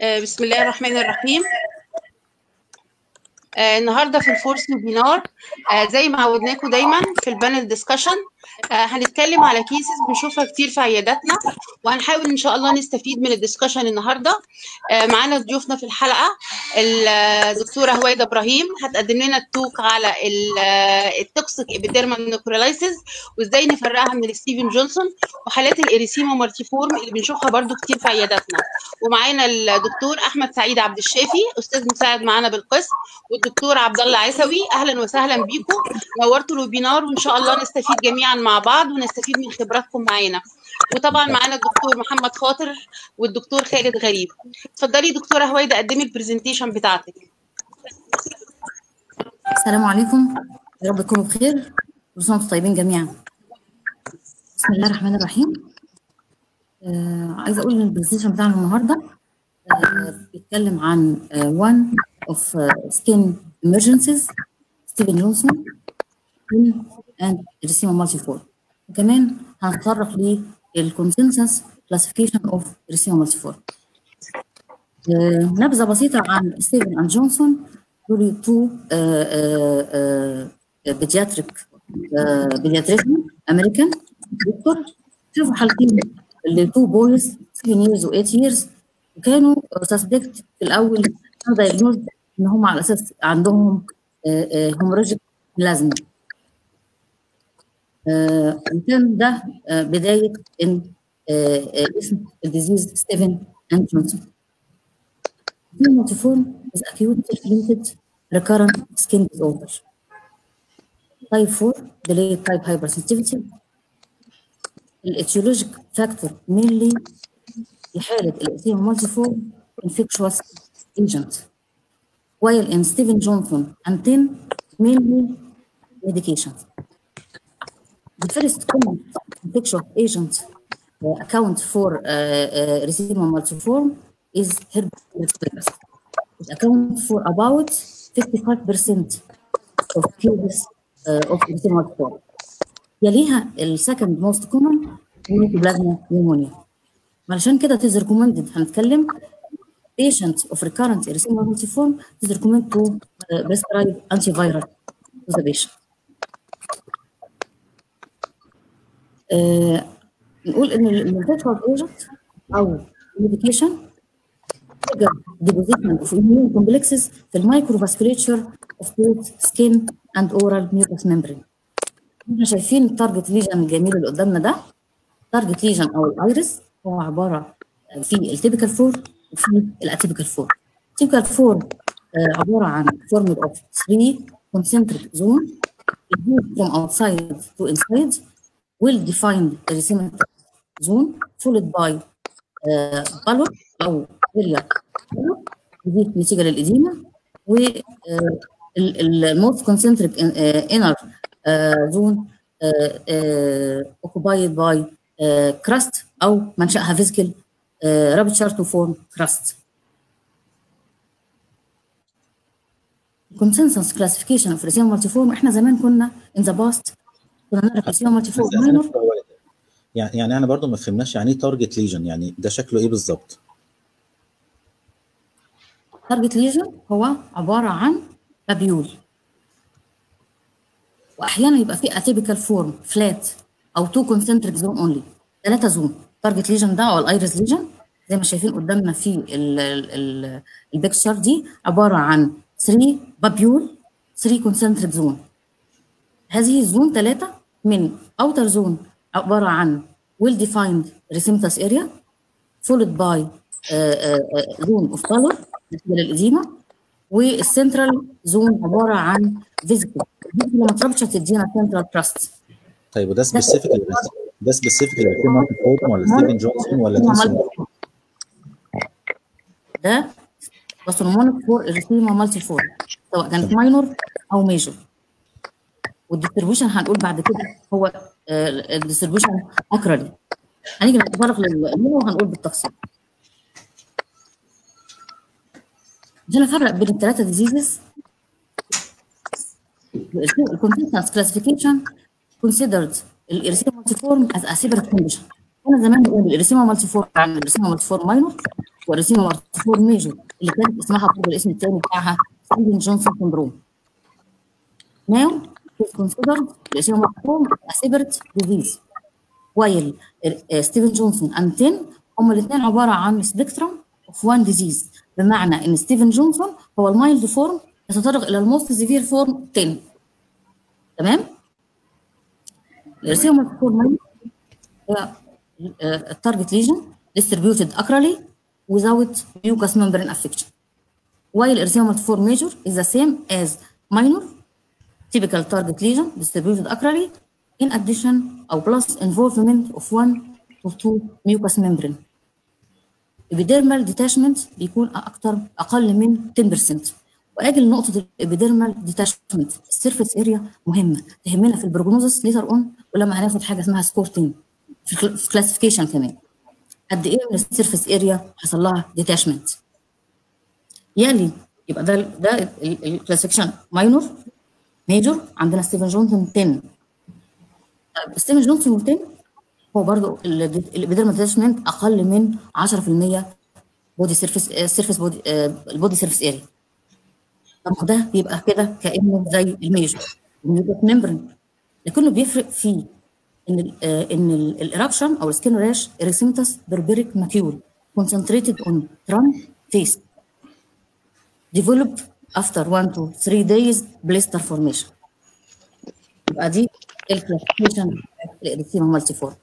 آه، بسم الله الرحمن الرحيم آه، النهارده في الفورس ويبينار آه، زي ما عودناكم دايما في البانل ديسكشن هنتكلم على كيسز بنشوفها كتير في عياداتنا وهنحاول ان شاء الله نستفيد من الديسكشن النهارده آه، معانا ضيوفنا في الحلقه الدكتوره هويدا ابراهيم هتقدم لنا التوك على التوكسيك ابيديرمال نيكرولايسيس وازاي نفرقها من الستيفن جونسون وحالات الاريسيما مالتيفورم اللي بنشوفها برده كتير في عياداتنا ومعانا الدكتور احمد سعيد عبد الشافي استاذ مساعد معانا بالقسم والدكتور عبد الله عيسوي اهلا وسهلا بيكم نورتوا الويبينار وان شاء الله نستفيد جميعا مع بعض ونستفيد من خبراتكم معانا وطبعا معانا الدكتور محمد خاطر والدكتور خالد غريب اتفضلي دكتوره هويدا قدمي البرزنتيشن بتاعتك السلام عليكم يا رب تكونوا بخير كل سنه وانتم طيبين جميعا بسم الله الرحمن الرحيم آه عايزه اقول ان البرزنتيشن بتاعنا النهارده آه بيتكلم عن آه one of uh, skin emergencies ستيفن جونسون and erythema multiforme وكمان هنتطرق للكونسنسس كلاسيفيكيشن اوف erythema multiforme نبذه بسيطه عن ستيفن اند جونسون دول تو بيدياتريك بيدياتريشن امريكان دكتور شافوا حالتين لتو بويز 7 years و 8 years وكانوا سسبكت في الاول دايجنوز ان هم على اساس عندهم هيموراجيك بلازما وكان ده بدايه ان اسم الديزيز ستيفن اند جونسون Multiform is acute limited recurrent skin disorder. Type 4 delayed type hypersensitivity. الاتيولوجيك فاكتور mainly في حالة الإثيما multiform infectious agent. While in Stephen Johnson and 10 mainly medications. The first common infectious agent uh, account for uh, uh, erythema multiforme is herpes It accounts for about 55% of cases uh, of erythema multiforme. يليها السكند موست كومن ميكوبلازما نيمونيا. علشان كده it is recommended هنتكلم patient of recurrent erythema multiforme it is recommended to uh, prescribe antiviral to the patient. آه نقول ان الانفكشوال ايجنت او الميديكيشن trigger deposition of immune complexes في المايكرو فاسكوليتشر of both skin and oral mucous membrane. احنا شايفين التارجت ليجن الجميل اللي قدامنا ده التارجت ليجن او الايرس هو عباره في التيبيكال فور وفي الاتيبيكال فور. التيبيكال فور عباره عن فورمد اوف 3 concentric zone from outside to inside well-defined erythematous zone followed by uh, pallor أو area دي نتيجة للإديمة و الموست concentric inner zone occupied by crust أو منشأها physical rupture to form crust. consensus classification of erythema multiforme احنا زمان كنا in the past كنا نعرف erythema multiforme minor يعني يعني انا برضو ما فهمناش يعني ايه تارجت ليجن يعني ده شكله ايه بالظبط تارجت ليجن هو عباره عن بابيول واحيانا يبقى في اتيبيكال فورم فلات او تو كونسنتريك زون اونلي ثلاثه زون تارجت ليجن ده او الايرس ليجن زي ما شايفين قدامنا في البيكتشر دي عباره عن 3 بابيول 3 كونسنتريك زون هذه الزون ثلاثه من اوتر زون عباره عن well defined erythematous area followed by zone of color نتيجه للإديمة والسنترال زون عباره عن فيزيكال لما تربطش هتدينا سنترال تراست طيب وده سبيسيفيك ده سبيسيفيك للكيما فورم ولا ستيفن جونسون ولا تيسون ده باسولومونيك فور اريثيما مالتي فور سواء كانت ماينور او ميجور والديستريبيوشن هنقول بعد كده هو الديستريبيوشن اكرالي هنيجي نتطرق للمينو وهنقول بالتفصيل عشان افرق بين الثلاثه ديزيزز الكونسنسس كلاسيفيكيشن considered الاريثيما مالتيفورم as a separate condition انا زمان بقول الاريثيما مالتيفورم عن الاريثيما مالتيفورم ماينور والريسيما مارتيفور ميجور اللي كانت اسمها برضه الاسم الثاني بتاعها ستيفن جونسون سندروم. Now it is considered الريسيما مارتيفور a separate disease while ستيفن جونسون and 10 هما الاثنين عباره عن سبيكترم اوف وان ديزيز بمعنى ان ستيفن جونسون هو المايلد فورم يتطرق الى الموست سيفير فورم 10 تمام؟ الريسيما مارتيفور هي التارجت ليجن distributed acrally without mucous membrane affection. While erythema multiforme major is the same as minor typical target lesion distributed acrally in addition or plus involvement of one or two mucous membrane. epidermal detachment بيكون أكتر أقل من 10% وأجي لنقطة الابيديرمال ديتاشمنت السيرفيس اريا مهمة تهمنا في البروجنوزس ليتر اون ولما هناخد حاجة اسمها سكورتين في الكلاسيفيكيشن كمان قد ايه من السيرفيس اريا حصل لها ديتاشمنت يلي يبقى ده ده الكلاسيفيكيشن ماينور ميجور عندنا ستيفن جونسون 10 طيب ستيفن جونسون 10 هو برضو الابيديرمال ديتاشمنت اقل من 10% بودي سيرفيس سيرفيس بودي البودي سيرفيس اريا طب ده بيبقى كده كانه زي الميجور ممبرين لكنه بيفرق في ان ال ان الارابشن او السكين راش اريسيمتس بربريك ماكيول concentrated on trunk face develop after 1 to 3 days blister formation يبقى دي الكلاسيفيكيشن الاريثيما مالتي فورم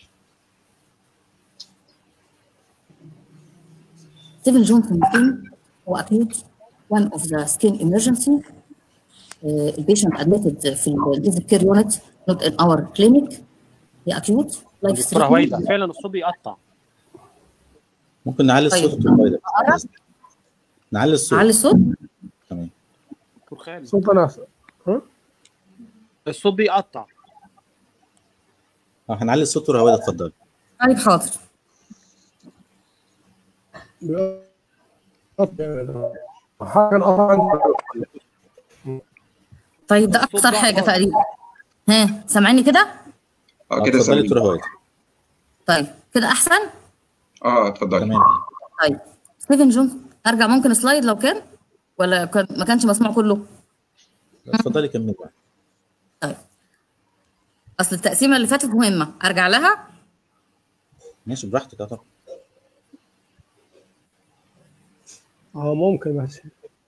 ستيفن جونسون هو acute one of the skin emergency البيشنت admitted في الانتنسيف كير يونت not in our clinic هي acute life دكتوره هويدا فعلا الصوت بيقطع ممكن نعلي الصوت طيب. دكتور هويدا نعلي الصوت على الصوت تمام دكتور خالد صوت انا ها الصوت بيقطع اه هنعلي الصوت دكتور هويدا اتفضلي طيب حاضر حاجه القطع طيب ده اكثر حاجه تقريبا ها سامعيني كده اه آه، كده اتفضلي سامعين دكتور هويدا طيب كده احسن اه اتفضلي تمام طيب ستيفن جونسون ارجع ممكن سلايد لو كان ولا كان ما كانش مسموع كله اتفضلي كملي بقى. طيب اصل التقسيمه اللي فاتت مهمه ارجع لها ماشي براحتك اه طبعا اه ممكن بس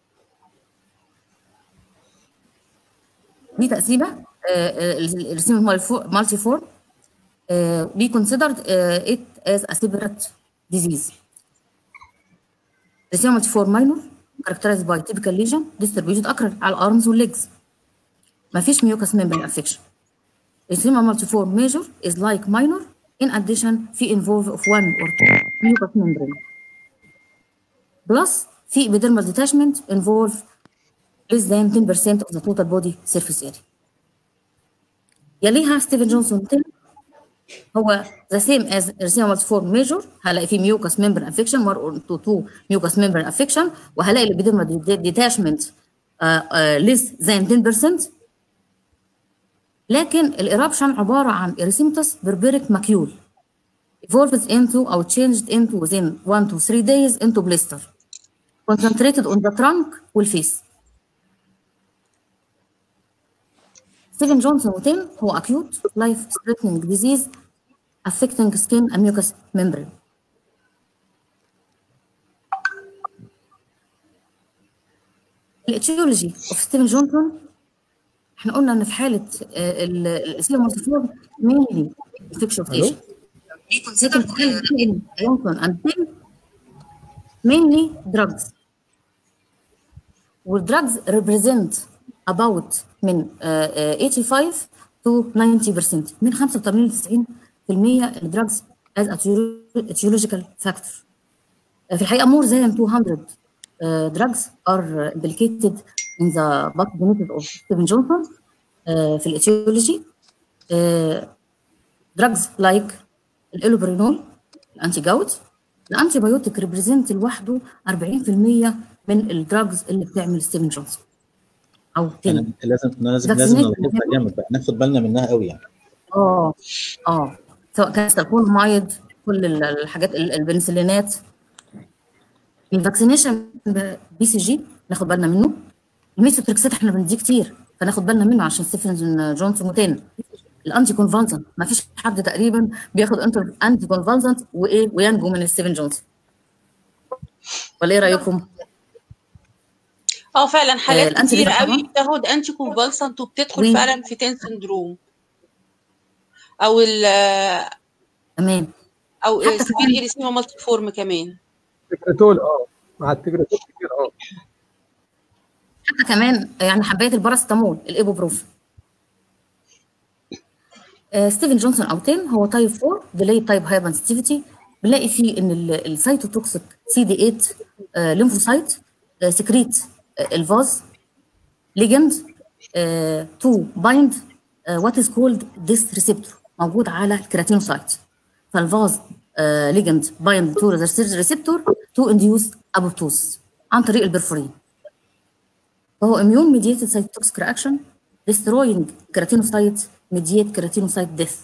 دي تقسيمه الرسيم مالتي فورم we considered uh, it as a separate disease. Racema multiforme minor characterized by typical lesion distributed acral على الارمز والليجز. ما فيش mucous membrane affection. Racema multiforme major is like minor in addition في involve of one or two mucous membrane. Plus في epidermal detachment involve less than 10% of the total body surface area. يليها ستيفن جونسون 10 هو the same as erythema multiforme major هلاقي فيه mucous membrane affection one or two two mucous membrane affection وهلاقي الابيديرمال detachment uh, uh, less than 10% لكن الإرابشن عبارة عن erythematous berberic macule evolved into أو changed into within 1 to 3 days into blister concentrated on the trunk والface ستيفن جونسون 10 هو acute life threatening disease affecting skin and mucous membrane. الاتيولوجي اوف ستيفن جونسون احنا قلنا ان في حاله الاسلام مصفور mainly infection of agent. لكن في حاله ستيفن جونسون and Tim mainly drugs. والدراجز represent about من uh, uh, 85 to 90% من 85 ل 90% الدراجز as etiological factor. Uh, في الحقيقه more than 200 uh, drugs are implicated in the pathogenesis of Stephen Johnson uh, في الاتيولوجي uh, drugs like الالوبرينول الانتي جاوت الانتي بايوتيك ريبريزنت لوحده 40% من الدراجز اللي بتعمل ستيفن جونسون او تاني يعني لازم لازم لازم Vaccination. نلاحظها جامد بقى ناخد بالنا منها قوي يعني اه اه سواء كان سلفونمايد كل ال- الحاجات ال- البنسلينات الفاكسينيشن بي سي جي ناخد بالنا منه الميثوتريكسات احنا بنديه كتير فناخد بالنا منه عشان ستيفن جونسون وتاني الانتي كونفالسنت ما فيش حد تقريبا بياخد انتر انتي كونفالسنت وايه وينجو من ستيفن جونسون ولا ايه رايكم؟ اه فعلا حالات الأنتي كتير بيتا قوي طبعاً. بتاخد انتي كونفالسنت وبتدخل وين؟ فعلا في تين سندروم او ال تمام او حتى سبير كمان- اريسيما مالتي فورم كمان تكريتول اه مع التكريتول كتير اه حتى كمان يعني حبايه الباراسيتامول الايبوبروفين آه، ستيفن جونسون او تيم هو تايب 4 ديلي تايب هايبنسيتيفيتي بنلاقي فيه ان ال- السيتوتوكسيك سي دي 8 آه، ليمفوسايت آه، سكريت آه، الفاز ليجند تو بايند وات از كولد ديس ريسبتور موجود على الكيراتينوسايت فالفاز ليجند بايند تو ريسبتور تو انديوس ابوبتوس عن طريق البرفورين فهو immune mediated cytotoxic reaction destroying keratinocytes mediate keratinocyte death.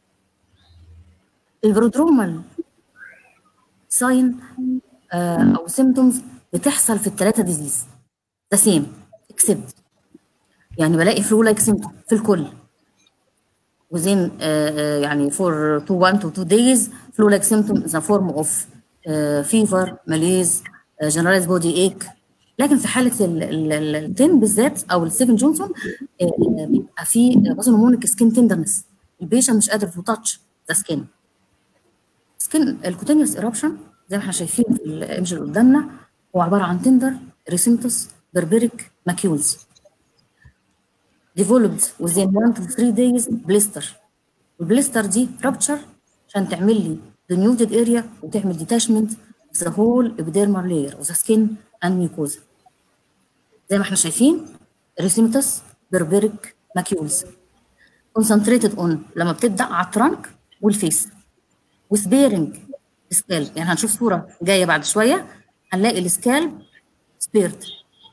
البرودرومال ساين او symptoms بتحصل في الثلاثه ديزيز ذا سيم اكسبت يعني بلاقي فلو لايك symptom في الكل within uh, uh, يعني for to one to two days flu like symptom is a form of uh, fever malaise uh, generalized body ache لكن في حاله ال- ال- ال- التين بالذات او السيفن جونسون آه، آه، بيبقى في بازل هرمونيك سكين تندرنس البيشن مش قادر تو تاتش ذا سكين سكين الكوتينيوس ايربشن زي ما احنا شايفين في الايمج اللي قدامنا هو عباره عن تندر ريسيمتوس بربريك ماكيولز developed within 1 to 3 days blister والبليستر دي rupture عشان تعمل لي denuded area وتعمل detachment of the whole epidermal layer of the skin and mucosa زي ما احنا شايفين erythematous berberic macules concentrated on لما بتبدا على الترنك والفيس وسبيرنج سكالب يعني هنشوف صوره جايه بعد شويه هنلاقي السكالب سبيرد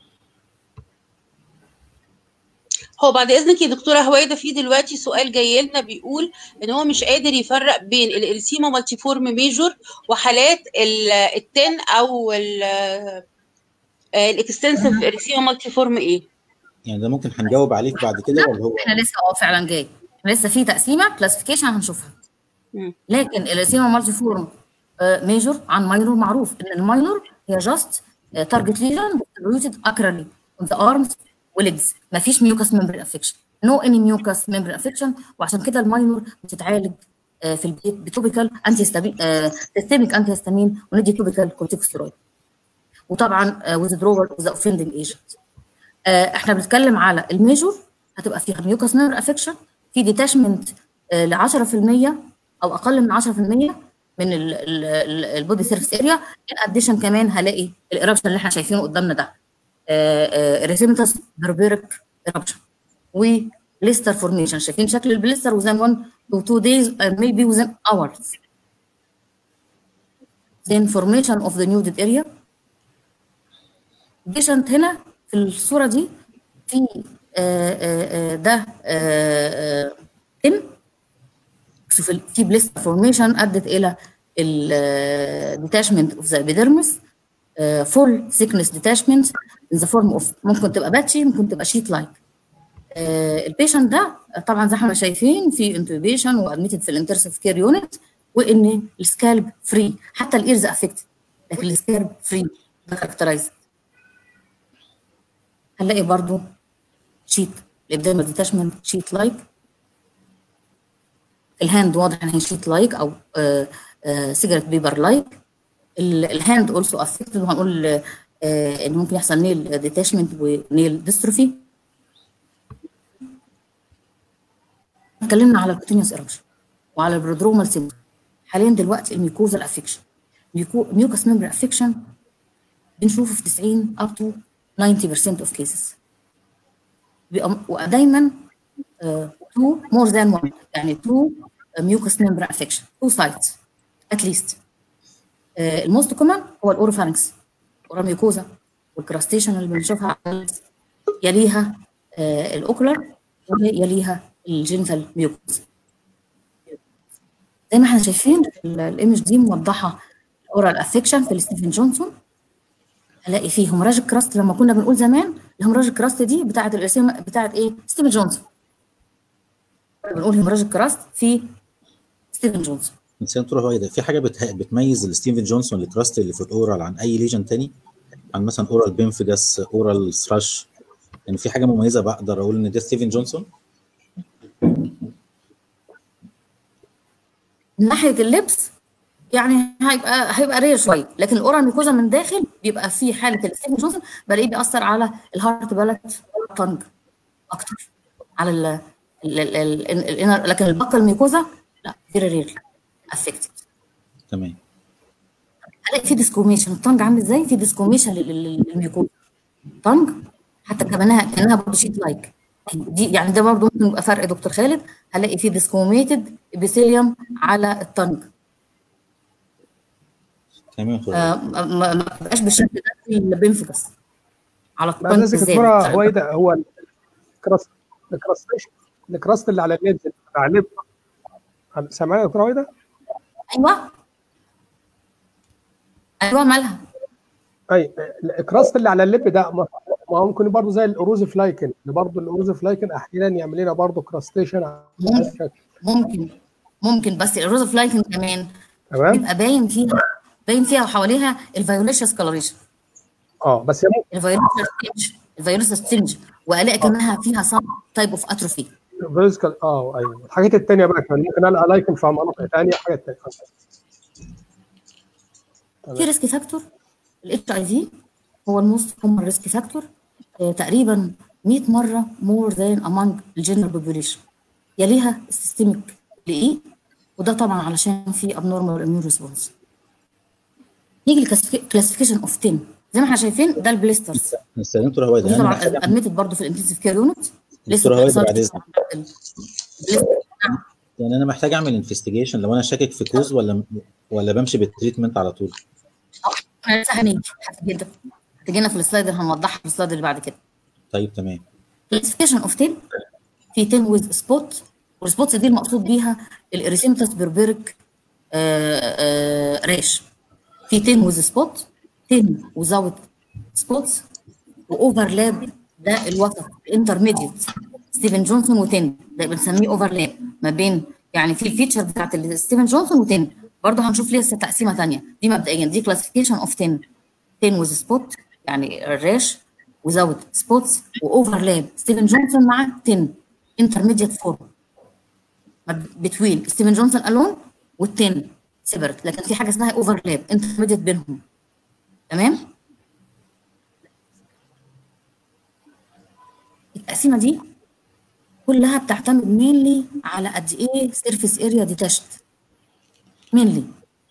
هو بعد اذنك يا دكتوره هويدا في دلوقتي سؤال جاي لنا بيقول ان هو مش قادر يفرق بين الارسيما مالتيفورم ميجور وحالات ال- التن او الاكستنسيف ارسيما مالتيفورم ايه يعني ده ممكن هنجاوب عليك بعد كده ولا هو احنا لسه اه فعلا جاي احنا لسه في تقسيمه كلاسيفيكيشن هنشوفها مم. لكن الاسيما مالتي فورم ميجور عن ماينور معروف ان الماينور هي جاست تارجت ليجن distributed اكرالي on the arms وليجز ما فيش ميوكاس ممبر افكشن نو اني ميوكاس ممبر افكشن وعشان كده الماينور بتتعالج آه، في البيت بتوبيكال انتي سيستميك انتي هيستامين وندي توبيكال كورتيكوستيرويد وطبعا ويزدرول وذ اوفندنج ايجنت احنا بنتكلم على الميجور هتبقى فيها ميوكاس نيرف افكشن في ديتاشمنت ل 10% او اقل من 10% من البودي سيرفيس اريا ان اديشن كمان هلاقي الايربشن اللي احنا شايفينه قدامنا ده ريسيمتاس بربيرك ايربشن وليستر فورميشن شايفين شكل البليستر within 1 to 2 days and maybe within hours then formation of the nuded area patient هنا في الصورة دي في آه، آه، آه، ده تم شوف ال- في بليست فورميشن ادت الى الديتاشمنت اوف ذا ابيدرمس فول سيكنس ديتاشمنت ان ذا فورم اوف ممكن تبقى باتشي ممكن تبقى شيت لايك البيشنت ده طبعا زي ما احنا شايفين في انتوبيشن وادميتد في الانترسيف كير يونت وان السكالب فري حتى الايرز افكتد لكن السكالب فري ده كاركترايزد هنلاقي برضو شيت الابدال ديتاشمنت شيت لايك الهاند واضح ان هي شيت لايك او سيجرت بيبر لايك الهاند اولسو افكتد وهنقول آه، ان ممكن يحصل نيل ديتاشمنت ونيل ديستروفي اتكلمنا على الكوتينيوس ايربشن وعلى البرودرومال سيمبتوم حاليا دلوقتي الميكوزال افكشن ميوكاس ميمبر افكشن بنشوفه في 90 up to 90% of cases بيبقى ودايما تو مور ذان one يعني تو ميوكس ميمبر افكشن تو سايتس ات ليست الموست كومن هو الاوروفارنكس اوراميوكوزا والكراستيشن اللي بنشوفها على ال- يليها آه، الاوكولار ويليها الجينيتال ميوكوزا زي ما احنا شايفين ال- الايمج دي موضحه الاورال افكشن في الستيفن جونسون هلاقي فيه هيموراجيك كراست لما كنا بنقول زمان الهيموراجيك كراست دي بتاعه الارسام بتاعه ايه ستيفن جونسون بنقول هيموراجيك كراست في ستيفن جونسون بس يا دكتور هويدا في حاجه بت... بتميز الستيفن جونسون الكراست اللي في الاورال عن اي ليجن تاني عن مثلا اورال بينفجاس اورال ثراش يعني في حاجه مميزه بقدر اقول ان ده ستيفن جونسون من ناحيه اللبس يعني هيبقى هيبقى رير شويه لكن الاورال ميكوزا من داخل بيبقى في حاله الستيفن جونسون بلاقيه بيأثر على الهارت بالات تانج اكتر على ال ال ال ال الانر لكن البقه الميكوزا لا فيري رير افكتد تمام هلاقي في ديسكوميشن التانج عامل ازاي في ديسكوميشن للميكوزا تانج حتى كانها كانها برضه شيت لايك دي يعني ده برضه ممكن يبقى فرق دكتور خالد هلاقي في ديسكوميتد ابيثيليوم على التانج تمام يا دكتور آه، ما ما ما بقاش بالشكل ده في البنفجس على بعد التانك اذنك بالذات دكتوره هويدا هو الكراست الكراستيشن الكراست اللي على الليد اللي على الليد سامعاني يا دكتوره هويدا؟ ايوه ايوه مالها اي الكراست اللي على اللب ده ما ما هو ممكن برضه زي الاوروز فلايكن اللي برضه الاوروز فلايكن احيانا يعمل لنا برضه كراستيشن على ممكن. الشكل ممكن ممكن بس الروز فلايكن كمان تمام؟ بيبقى باين فيها باين فيها وحواليها الفيوليشس كولوريشن اه بس هي ممكن الفيوليشس ستينج الفيوليشس ستينج والاقي كانها فيها سام تايب اوف اتروفي فيزيكال اه ايوه الحاجات الثانيه بقى كمان ممكن القى لايكن في مناطق ثانيه حاجات ثانيه في ريسك فاكتور الاتش اي في هو الموست كومن ريسك فاكتور تقريبا 100 مره مور ذان امونج الجنرال بوبوليشن يليها السيستميك لايه وده طبعا علشان في ابنورمال اميون ريسبونس نيجي الكلاسيفيكيشن اوف 10 زي ما احنا شايفين ده البليسترز بس يا دكتور هويدا ودي يعني انا طبعا محتاج ادميتد برضه في الانتنسيف كير يونت دكتورة هويدا بعد البليستر يعني انا محتاج اعمل انفستيجيشن لو انا شاكك في كوز ولا ولا بمشي بالتريتمنت على طول احنا لسه هنيجي جدا هتجينا في السلايد اللي هنوضحها في السلايد اللي بعد كده طيب تمام كلاسيفيكيشن اوف 10 في 10 ويز سبوت والسبوتس دي المقصود بيها الاريسيمتاس بربريك ريش في 10 ويز سبوت 10 وزاوت سبوتس واوفرلاب ده الوسط الانترميديت ستيفن جونسون و10 ده بنسميه اوفرلاب ما بين يعني في الفيتشر بتاعت ستيفن جونسون و10 برضه هنشوف لسه تقسيمه ثانيه دي مبدئيا دي كلاسيفيكيشن اوف 10 10 ويز سبوت يعني الريش وزاوت سبوتس واوفرلاب ستيفن جونسون مع 10 انترميديت فورم بتوين ستيفن جونسون الون وال10 سيبرت لكن في حاجه اسمها اوفرلاب انترميديت بينهم تمام التقسيمه دي كلها بتعتمد مينلي على قد ايه سيرفيس اريا ديتاشت مينلي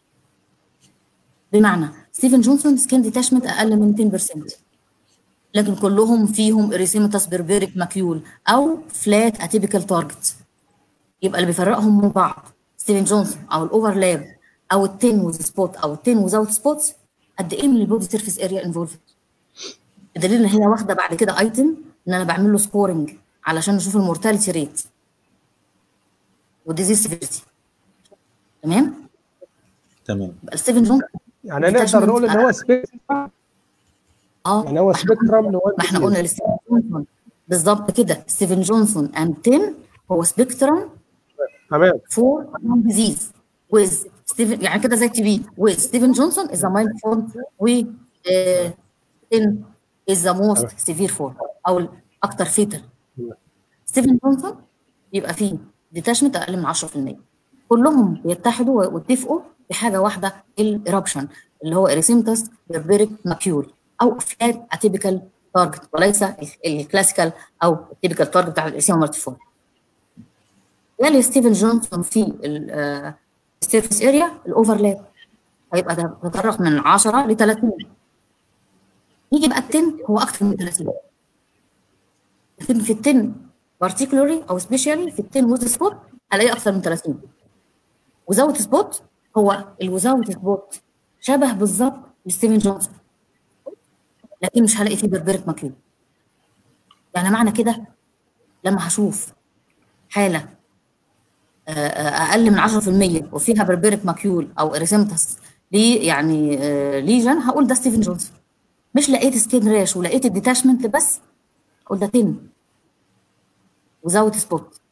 بمعنى ستيفن جونسون سكين ديتاشمنت اقل من 10% لكن كلهم فيهم اريسيمتاس بربيريك ماكيول او فلات اتيبيكال تارجت يبقى اللي بيفرقهم من بعض ستيفن جونسون او الاوفرلاب او التين ويز سبوت او التين ويزاوت سبوتس قد ايه من البودي سيرفيس اريا انفولفد بدليل ان هي واخده بعد كده ايتم ان انا بعمل له سكورنج علشان نشوف المورتاليتي ريت وديزيز سيفيرتي تمام تمام يبقى ستيفن جونسون يعني نقدر نقول ان هو سبيكترم اه يعني هو سبيكترم ما احنا قلنا لستيفن جونسون بالظبط كده ستيفن جونسون اند 10 هو سبيكترم تمام فور ديزيز with ستيفن يعني كده زي التي بي with ستيفن جونسون is a mild form و uh, 10 is the most severe form او الاكثر فيتال ستيفن جونسون يبقى فيه ديتاشمنت اقل من 10% كلهم بيتحدوا ويتفقوا في حاجه واحده الارابشن اللي هو اريسيمتاس بربريك ماكيول او فلات اتيبيكال تارجت وليس الكلاسيكال او التيبيكال تارجت بتاع الاريسيما مارتيفورم يلي ستيفن جونسون في السيرفيس اريا الاوفرلاب هيبقى ده تطرق من 10 ل 30 يجي بقى التن هو اكتر من 30 لكن في التن بارتيكولاري او سبيشالي في التن ويز سبوت هلاقيه اكتر من 30 وزاوت سبوت هو الوزاوت سبوت شبه بالظبط لستيفن جونسون لكن مش هلاقي فيه بربريك ماكيول يعني معنى كده لما هشوف حاله اقل من 10% وفيها بربريك ماكيول او اريسيمتاس ليه يعني ليجن هقول ده ستيفن جونسون مش لقيت سكين راش ولقيت الديتاشمنت بس اقول ده 10 وزود سبوت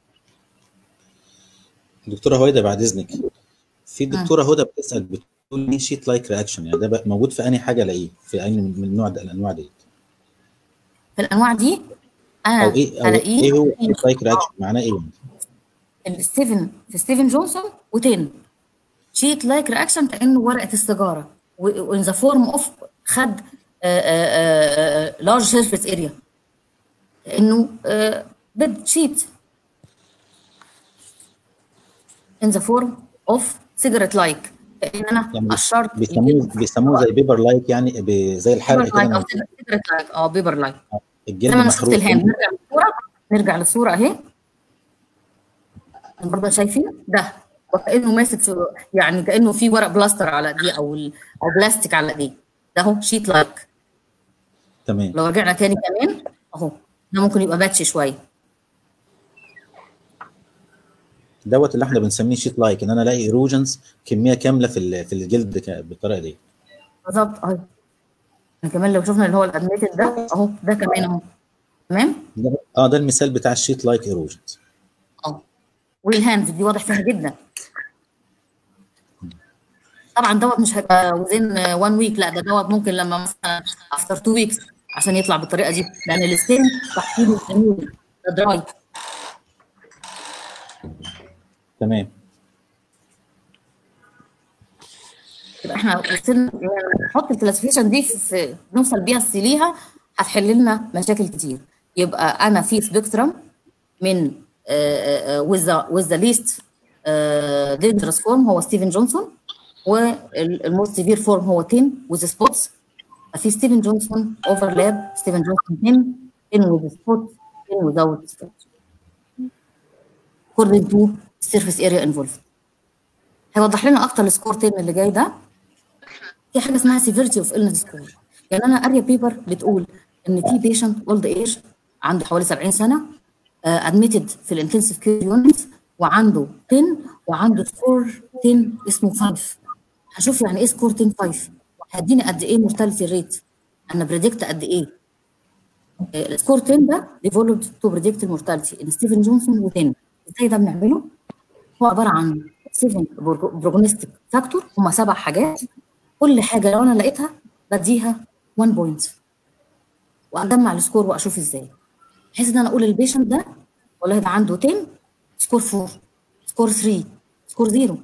دكتوره هويدا بعد اذنك في دكتوره هدى بتسال بتقول لي شيت لايك رياكشن يعني ده بقى موجود في انهي حاجه الاقيه في اي من النوع ده الانواع دي في الانواع دي انا او ايه او الاقيه ايه هو في- شيت لايك رياكشن معناه ايه يعني؟ الستيفن في ستيفن جونسون و10 شيت لايك رياكشن كانه ورقه السيجاره وان ذا فورم اوف خد لارج سيرفيس اريا كانه بيد شيت in the form of cigarette like كأن انا يعني قشرت بيسموه بيسموه زي بيبر لايك يعني ب- زي الحرق بيبر لايك كده او cigarette like اه بيبر لايك الجلد زي ما انا شفت محروق الهاند نرجع للصوره نرجع للصوره اهي برضه شايفين ده وكانه ماسك في يعني كانه في ورق بلاستر على دي او ال- او بلاستيك على دي ده اهو شيت لايك تمام لو رجعنا تاني كمان اهو ده ممكن يبقى باتش شويه دوت اللي احنا بنسميه شيت لايك ان انا الاقي ايروجنز كميه كامله في ال- في الجلد ك- بالطريقه دي بالظبط اهي احنا كمان لو شفنا اللي هو الادميتد ده اهو ده كمان اهو تمام ده- اه ده المثال بتاع الشيت لايك ايروجنز اه والهاندز دي واضح فيها جدا طبعا دوت مش هيبقى وزين 1 ويك لا ده دوت ممكن لما مثلا افتر 2 ويكس عشان يطلع بالطريقه دي لان الستين تحويله جميل ده دراي تمام يبقى احنا وصلنا يعني نحط الكلاسيفيكيشن دي في- في نوصل بيها ليها هتحل لنا مشاكل كتير يبقى انا في سبيكترم من with the with the least uh, dangerous form هو ستيفن جونسون والموست سيفير فورم هو 10 with spots في ستيفن جونسون اوفرلاب ستيفن جونسون 10 10 with spots 10 without spots according to surface area involved هيوضح لنا اكتر السكور 10 اللي جاي ده في حاجه اسمها سيفيرتي اوف illness سكور يعني انا قاريه بيبر بتقول ان في بيشنت اولد ايج عنده حوالي 70 سنه ادميتد في الانتنسيف كير يونت وعنده 10 وعنده سكور 10 اسمه 5 هشوف يعني ايه سكور 10 5 هيديني قد ايه مورتاليتي ريت انا بريدكت قد ايه آه، السكور 10 ده ديفولود تو بريدكت المورتاليتي ان ستيفن جونسون و10 ازاي ده بنعمله؟ هو عباره عن 7 بروجنوستيك فاكتور هم سبع حاجات كل حاجه لو انا لقيتها بديها 1 بوينت واجمع السكور واشوف ازاي بحيث ان انا اقول البيشنت ده والله ده عنده 10 سكور 4 سكور 3 سكور 0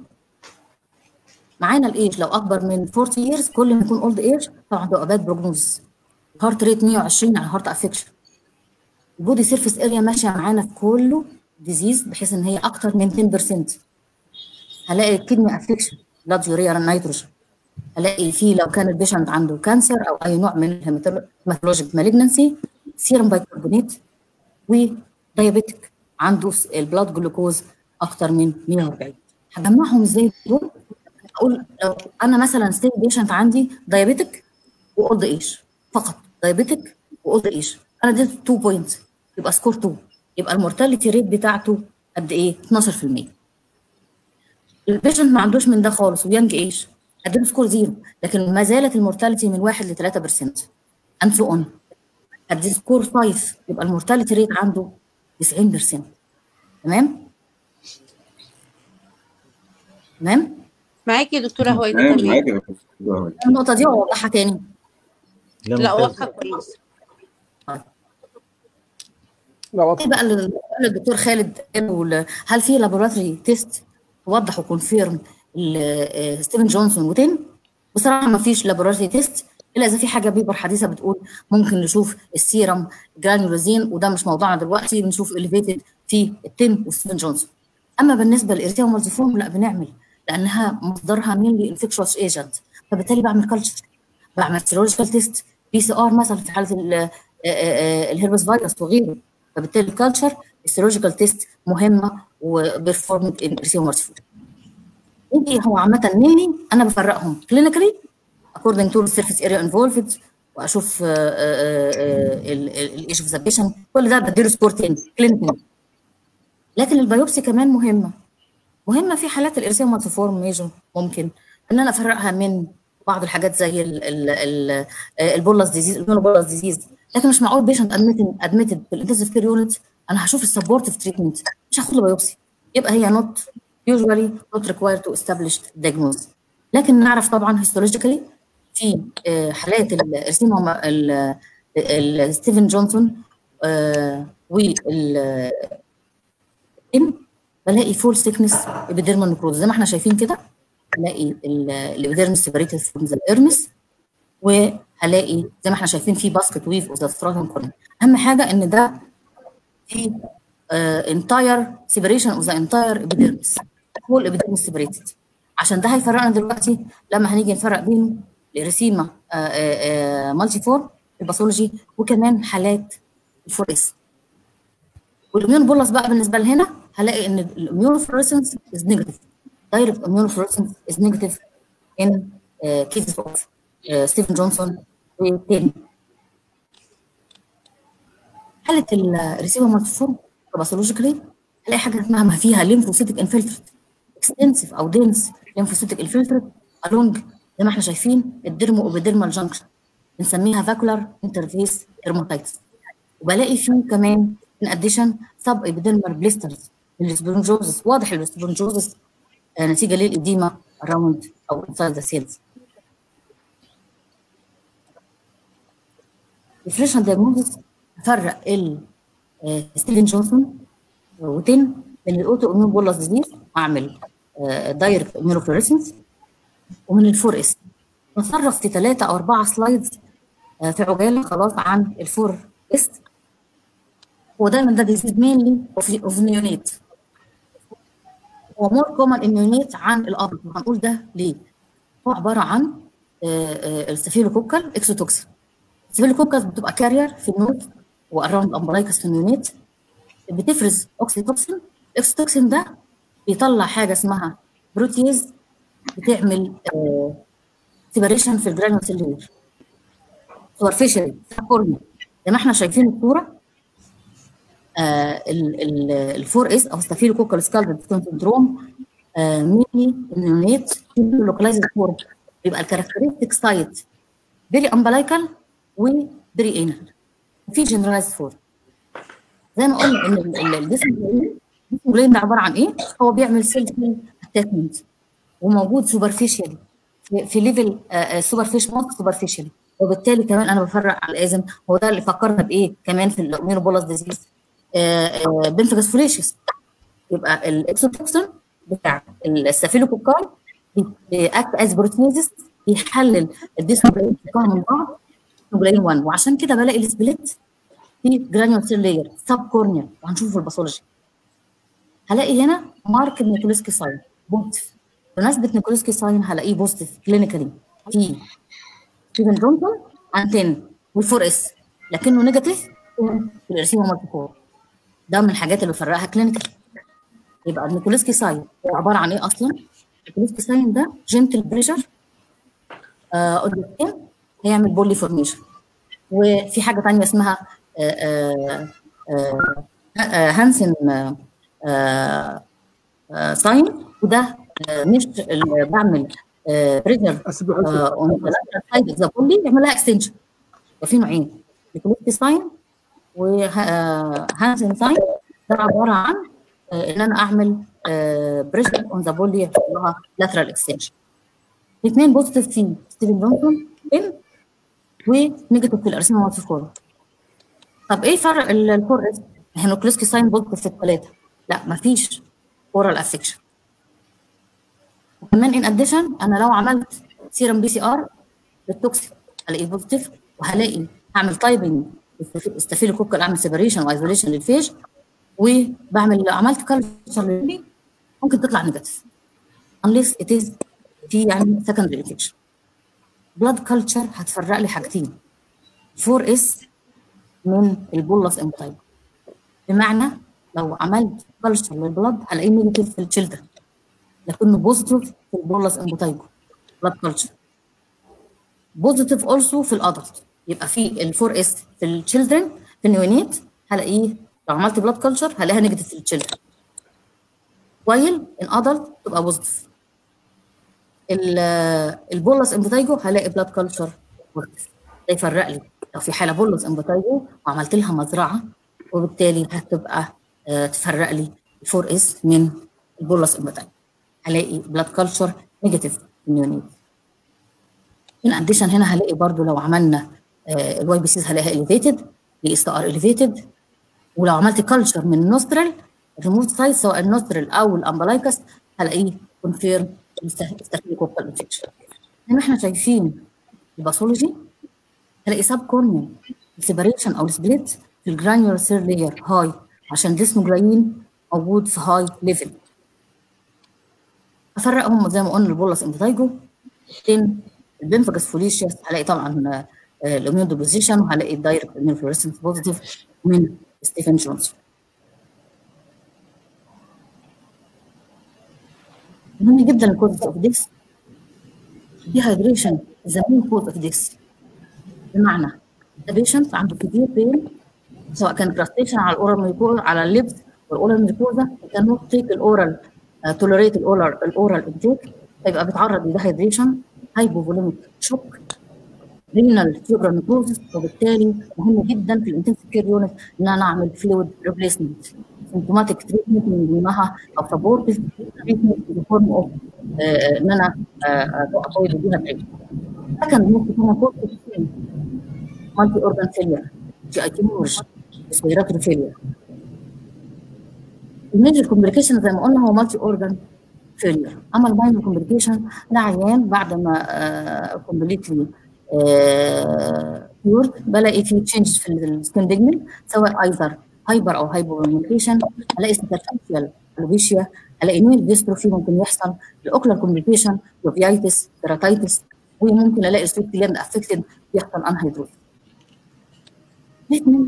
معانا الايج لو اكبر من 40 years كل ما يكون اولد ايج طبعا بيبقى باد بروجنوز هارت ريت 120 على هارت افكشن البودي سيرفيس اريا ماشيه معانا في كله ديزيز بحيث ان هي اكتر من 10% هلاقي كدني افكشن بلاد يوريا نيتروجين هلاقي فيه لو كان البيشنت عنده كانسر او اي نوع من الهيماتولوجيك مالجنسي سيرم بايكربونات ودايابيتك عنده البلاد جلوكوز اكتر من 140 هجمعهم ازاي دول اقول لو انا مثلا ستيل بيشنت عندي دايابيتك واولد ايج فقط دايابيتك واولد ايج انا اديته 2 بوينت يبقى سكور 2 يبقى المورتاليتي ريت بتاعته قد ايه 12% البيشنت ما عندوش من ده خالص ويانج ايج اديله سكور زيرو لكن ما زالت المورتاليتي من 1 ل 3% اند سو اون ادي سكور 5 يبقى المورتاليتي ريت عنده 90% تمام تمام معاكي يا دكتوره هويدا تمام تمام معاك يا دكتور. النقطه دي اوضحها تاني لا ممتاز. واضحه كويس لا واضح ايه بقى اللي اللي الدكتور خالد قاله هل في لابوراتوري تيست توضح وكونفيرم ستيفن جونسون وتين بصراحه ما فيش لابوراتوري تيست الا اذا في حاجه بيبر حديثه بتقول ممكن نشوف السيرم جرانيولوزين وده مش موضوعنا دلوقتي بنشوف اليفيتد في التين وستيفن جونسون اما بالنسبه للاريتيا مالتيفورم لا بنعمل لانها مصدرها مين انفكشوس ايجنت فبالتالي بعمل كلتشر بعمل سيرولوجيكال تيست بي سي ار مثلا في حاله ال- آه، آه، الهربس فيروس وغيره فبالتالي الكالتشر السيرولوجيكال تيست مهمه وبرفورمد ان اريتيا مالتيفورم ودي هو عامه مينلي انا بفرقهم كلينيكالي according to the surface area involved واشوف الايش اوف ذا بيشنت كل ده بديله سكور تاني كلينيكالي لكن البيوبسي كمان مهمه مهمه في حالات الارسام مالتيفورم ميجور ممكن ان انا افرقها من بعض الحاجات زي ال ال ال البولس ديزيز المونوبولس ديزيز لكن مش معقول بيشنت ادميتد ادميتد في الانتنسيف كير يونت انا هشوف السبورتيف تريتمنت مش هاخد له بايوبسي يبقى هي نوت usually not required to establish diagnosis لكن نعرف طبعا هيستولوجيكالي في آه، حالات الرسيم ستيفن جونسون آه، وال إن بلاقي فول سيكنس ابيديرمال نكروز زي ما احنا شايفين كده هلاقي الابيديرمس سيبريتد فروم ذا ايرمس وهلاقي زي ما احنا شايفين في باسكت ويف اوف ذا ستراتم كورن اهم حاجه ان ده في انتاير سيبريشن اوف ذا انتاير ابيديرمس هول ابيديرمس سيبريتد عشان ده هيفرقنا دلوقتي لما هنيجي نفرق بين الرسيما مالتي فور الباثولوجي وكمان حالات الفور اس والاميون بولس بقى بالنسبه لهنا هلاقي ان الاميون فلوريسنس از نيجاتيف دايركت اميون فلوريسنس از نيجاتيف ان كيسز اوف ستيفن جونسون وتاني حاله الريسيفر مالتيفورم باثولوجيكالي هلاقي حاجه اسمها ما فيها ليمفوسيتك انفلترت اكستنسيف او دينس ليمفوسيتك انفلترت along زي ما احنا شايفين الديرمو اوبيديرمال جانكشن بنسميها فاكولار انترفيس ديرماتايتس وبلاقي فيه كمان ان اديشن سب ابيديرمال بليسترز السبونجوزس واضح السبونجوزس آه، نتيجه للاديمه اراوند او انسايد ذا سيلز الفريشن دايجنوستس فرق ال ستيفن جونسون وتن من الاوتو اميون بولس ديزيز اعمل دايركت اميونوفلوريسنس ومن الفور اس نصرف في ثلاثة أو أربعة سلايدز آه، في عجالة خلاص عن الفور اس هو دايما ده ديزيز مينلي اوف نيونيت هو مور كومن اميونيت عن الابيض وهنقول ده ليه؟ هو عباره عن الستافيلوكوكال اكسوتوكسين الستافيلوكوكس بتبقى كارير في النوت واراوند امبلايكس في النيونيت بتفرز اوكسيتوكسين الاكسوتوكسين ده بيطلع حاجه اسمها بروتيز بتعمل سيبريشن في الجرانيول سيلولر سوبرفيشال كورنيا زي ما احنا شايفين الصوره الفور اس او ستافيلوكوكال سكالد سندروم ميني النيونيت لوكلايزد فورم بيبقى الكاركترستيك سايت فيري امبلايكال وفيري انال في جنرالايزد فورم زي ما قلنا ان الجسم الجسم ده عباره عن ايه؟ هو بيعمل سيل اتاتمنت وموجود سوبرفيشال في, في ليفل سوبرفيش موت سوبرفيشال وبالتالي كمان انا بفرق على الازم هو ده اللي فكرنا بايه كمان في الاميونوبولس ديزيز بنفجس فوليشيس يبقى الاكسوتوكسين بتاع الستافيلوكوكال بيأكت از بروتينيزس بيحلل الديسبلين من بعض جلين 1 وعشان كده بلاقي السبليت في جرانيول سيل لاير سب كورنيا وهنشوفه في الباثولوجي هلاقي هنا مارك نيكولسكي ساين بوزيتيف بمناسبه نيكولسكي ساين هلاقيه بوزيتيف كلينيكالي في ستيفن جونسون عن 10 والفور اس لكنه نيجاتيف في الارسيما مالتيفور ده من الحاجات اللي بفرقها كلينيكال يبقى النيكولسكي ساين هو عباره عن ايه اصلا؟ النيكولسكي ساين ده جنتل بريشر قدام هيعمل بولي فورميشن وفي حاجه ثانيه اسمها آآ آآ هانسن ساين وده مش اللي بعمل بريشر سايد ذا بولي يعملها اكستنشن ففي نوعين نيكولسكي ساين وهانسن ساين ده عباره عن ان انا اعمل بريشر اون ذا بولي يحصل لها لاترال اكستنشن الاثنين بوزيتيف في ستيفن جونسون ان ونيجاتيف في الارسيما مالتيفورم طب ايه فرق الفور اس؟ هينوكليسكي ساين بوزيتيف في الثلاثه لا مفيش اورال افكشن وكمان ان اديشن انا لو عملت سيرم بي سي ار للتوكسيك هلاقيه بوزيتيف وهلاقي هعمل تايبنج استافيلوكوكال اعمل سيبريشن وايزوليشن للفيج وبعمل عملت كالتشر ممكن تطلع نيجاتيف unless it is في يعني secondary infection blood culture هتفرق لي حاجتين 4 اس من البولس امبتايب بمعنى لو عملت كلتشر للبلد هلاقيه نيجاتيف في التشيلدرن لكنه بوزيتيف في البولس امبتايجو بلاد كلتشر بوزيتيف اولسو في الادلت يبقى في الفور اس في التشيلدرن في النيونيت هلاقيه لو عملت بلاد كلتشر هلاقيها نيجاتيف في التشيلدرن وايل ان ادلت تبقى بوزيتيف ال- البولس امبوتايجو هلاقي بلاد كلتشر ده يفرق لي لو في حاله بولس امبوتايجو وعملت لها مزرعه وبالتالي هتبقى آه، تفرق لي الفور اس من البولس امبوتايجو هلاقي بلاد كلتشر نيجاتيف اميونيت ان اديشن هنا هلاقي برضو لو عملنا الواي بي سيز هلاقيها اليفيتد الاس ار اليفيتد ولو عملت كلتشر من النوسترال الريموت سايت سواء النوسترال او الامبلايكس هلاقيه كونفيرم ستافيلوكوكال انفكشن زي ما احنا شايفين الباثولوجي هلاقي سب كورنيال سيبريشن او سبليت في الجرانيولار سير لاير هاي عشان الديسموجلاين موجود في هاي ليفل افرقهم زي ما قلنا البولس امبتايجو تن البنفجس فوليشيس هلاقي طبعا الاميون ديبوزيشن وهلاقي الدايركت اميون فلوريسنس بوزيتيف من ستيفن جونسون مهم جدا الكوز اوف ديكس dehydration is the main cause of this بمعنى the patient عنده كتير بين سواء كان كراستيشن على الاورال ميكوزا على اللبس والاورال ميكوزا كان نوت تيك الاورال توليريت الاورال الاورال انتيك فيبقى بيتعرض لديهايدريشن هايبوفوليميك شوك رينال تيوبرال نيكروزس وبالتالي مهم جدا في الانتنسيف كير يونت ان انا اعمل فلويد ريبليسمنت سيمتوماتيك تريتمنت من ضمنها او سبورتيف تريتمنت في فورم اوف ان انا افويد الديهايدريشن سكند ممكن يكون كورس مالتي اورجان فيلير جي اي تيمورج ريسبيراتوري فيلير الميجر كومبليكيشن زي ما قلنا هو مالتي اورجان فيلير اما الماينر كومبليكيشن ده عيان بعد ما كومبليتلي بيورد بلاقي فيه تشينج في السكين بيجمنت سواء ايزر هايبر او هايبوميونيكيشن الاقي سوبرفيشال الوبيشيا الاقي نيل ديستروفي ممكن يحصل الاوكلر كومبليكيشن يوفيايتس كيراتايتس وممكن الاقي السويت جلاند افكتد يحصل انهيدروز treatment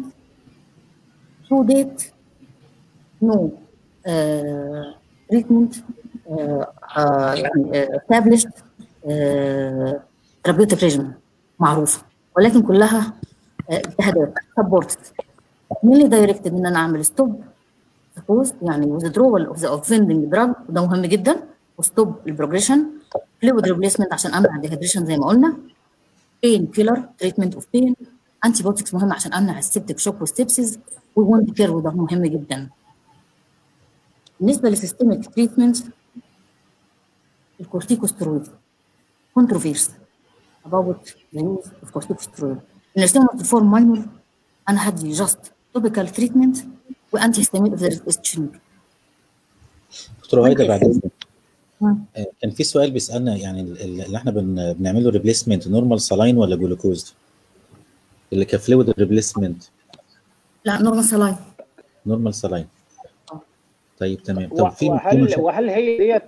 to date no uh, treatment uh, uh, يعني uh, established uh, therapeutic regimen معروفه ولكن كلها اجتهادات سبورت مين اللي دايركتد ان انا اعمل ستوب سبوز يعني withdrawal of the offending drug وده مهم جدا وستوب البروجريشن فلويد ريبليسمنت عشان امنع الديهيدريشن زي ما قلنا بين كيلر تريتمنت اوف بين انتي بوتكس مهم عشان امنع السبتك شوك والستبسز ووند كير وده مهم جدا بالنسبه للسيستميك تريتمنت الكورتيكوسترويد كونتروفيرس about the use of corticosteroid in the stomach form minor انا هدي just topical treatment وانتي هيستامين if there is issuing دكتور هايدا بعد اذنك مم. آه، كان في سؤال بيسالنا يعني ال- ال- اللي احنا بن- بنعمله ريبليسمنت نورمال سلاين ولا جلوكوز اللي كفلويد ريبليسمنت لا نورمال سلاين نورمال سلاين طيب تمام و- طب في في وهل مشا- وهل هي ديت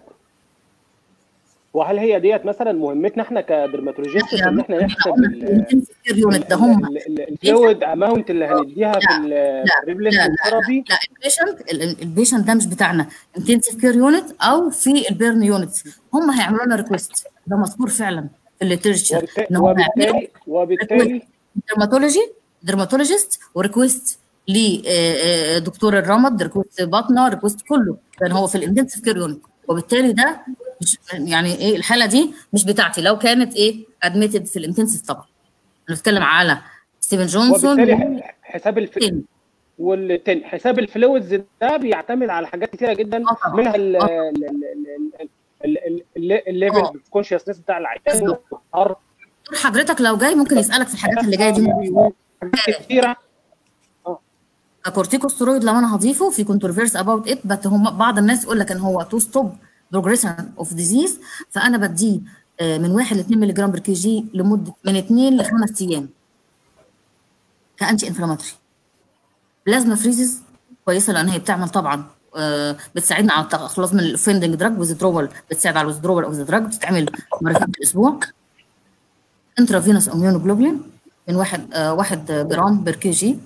وهل هي ديت مثلا مهمتنا احنا كدرماتولوجيست لا ان احنا نحسب قلنا ال- الانتنسيف كير يونت ده هم ال- ال- الفلويد اماونت اللي هنديها في لا لا الريبليسمنت لا ثيرابي لا البيشنت البيشنت ده مش بتاعنا انتنسيف كير يونت او في البيرن يونت هم هيعملوا لنا ريكوست ده مذكور فعلا في الليترشر ان هم هيعملوا وبالتالي وبالتالي درماتولوجي درماتولوجيست وريكوست لدكتور الرمد ريكوست باطنه ريكوست كله لان هو في الانتنسيف كير يونت وبالتالي ده مش يعني ايه الحاله دي مش بتاعتي لو كانت ايه ادميتد في الانتنسيف طبعا انا بتكلم على ستيفن جونسون وبالتالي ح- حساب الف... والتاني. والتاني حساب الفلويدز ده بيعتمد على حاجات كتيره جدا آه طبعا. منها ال- آه. ال- ال- ال- ال- ال- ال- الليفل آه. الكونشسنس بتاع العيان بالظبط. والهارت حضرتك لو جاي ممكن يسالك في الحاجات اللي جايه دي حاجات كتيره كورتيكوستيرويد لو انا هضيفه في كونتروفيرس اباوت ات بس هم بعض الناس يقول لك ان هو تو ستوب بروجريشن اوف ديزيز فانا بديه آه، من 1 ل 2 مللي جرام بر كي جي لمده من 2 ل 5 ايام كانتي انفلاماتوري بلازما فريزز كويسه لان هي بتعمل طبعا آه، بتساعدنا على التخلص من الاوفندنج دراج وذرول بتساعد على الوذرول اوف ذا دراج بتتعمل مرتين في الاسبوع انترافينوس اميونوجلوبولين من 1 1 جرام بر كي جي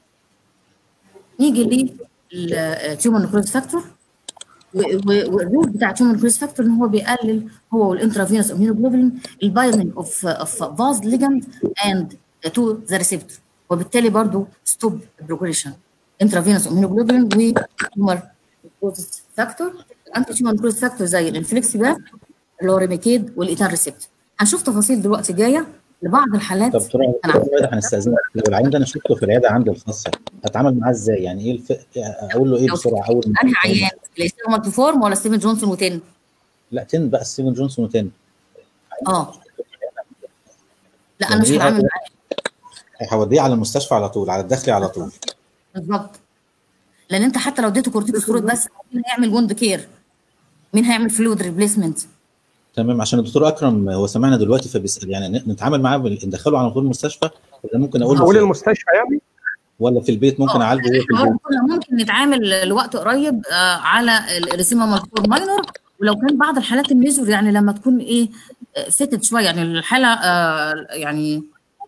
نيجي للتيومر نكروز فاكتور والرول بتاع التيومر نكروز فاكتور ان هو بيقلل هو والانترافينوس اميونوجلوبولين البايندنج اوف اوف فاز ليجند اند تو ذا ريسبتور وبالتالي برضو ستوب بروجريشن انترافينوس اميونوجلوبولين وتيومر نكروز فاكتور الانتي تيومر نكروز فاكتور زي الانفليكسيباب اللي هو ريميكيد والايتان ريسبت هنشوف تفاصيل دلوقتي جايه لبعض الحالات طب دكتور أنا دكتور وائل هنستاذنك لو العيان ده انا شفته في العياده عندي الخاصه هتعامل معاه ازاي؟ يعني ايه الف... اقول له ايه لو بسرعه اول ما انهي عيان الاستيفن مالتيفورم ولا ستيفن جونسون وتن لا 10 بقى ستيفن جونسون و10 اه لا انا يعني مش إيه هتعامل هاخد- معاه هوديه على المستشفى على طول على الداخلي على طول بالظبط لان انت حتى لو اديته كورتيكوستيرويد بس مين هيعمل وند كير؟ مين هيعمل فلويد ريبليسمنت؟ تمام عشان الدكتور اكرم هو سمعنا دلوقتي فبيسال يعني ن- نتعامل معاه بال- ندخله على طول المستشفى ولا ممكن اقول له اقول في- المستشفى يعني ولا في البيت ممكن آه، اعالجه هو في احنا البيت كنا ممكن نتعامل لوقت قريب آه، على الريسيما مالتيفور ماينور ولو كان بعض الحالات الميجور يعني لما تكون ايه فتت شويه يعني الحاله آه، يعني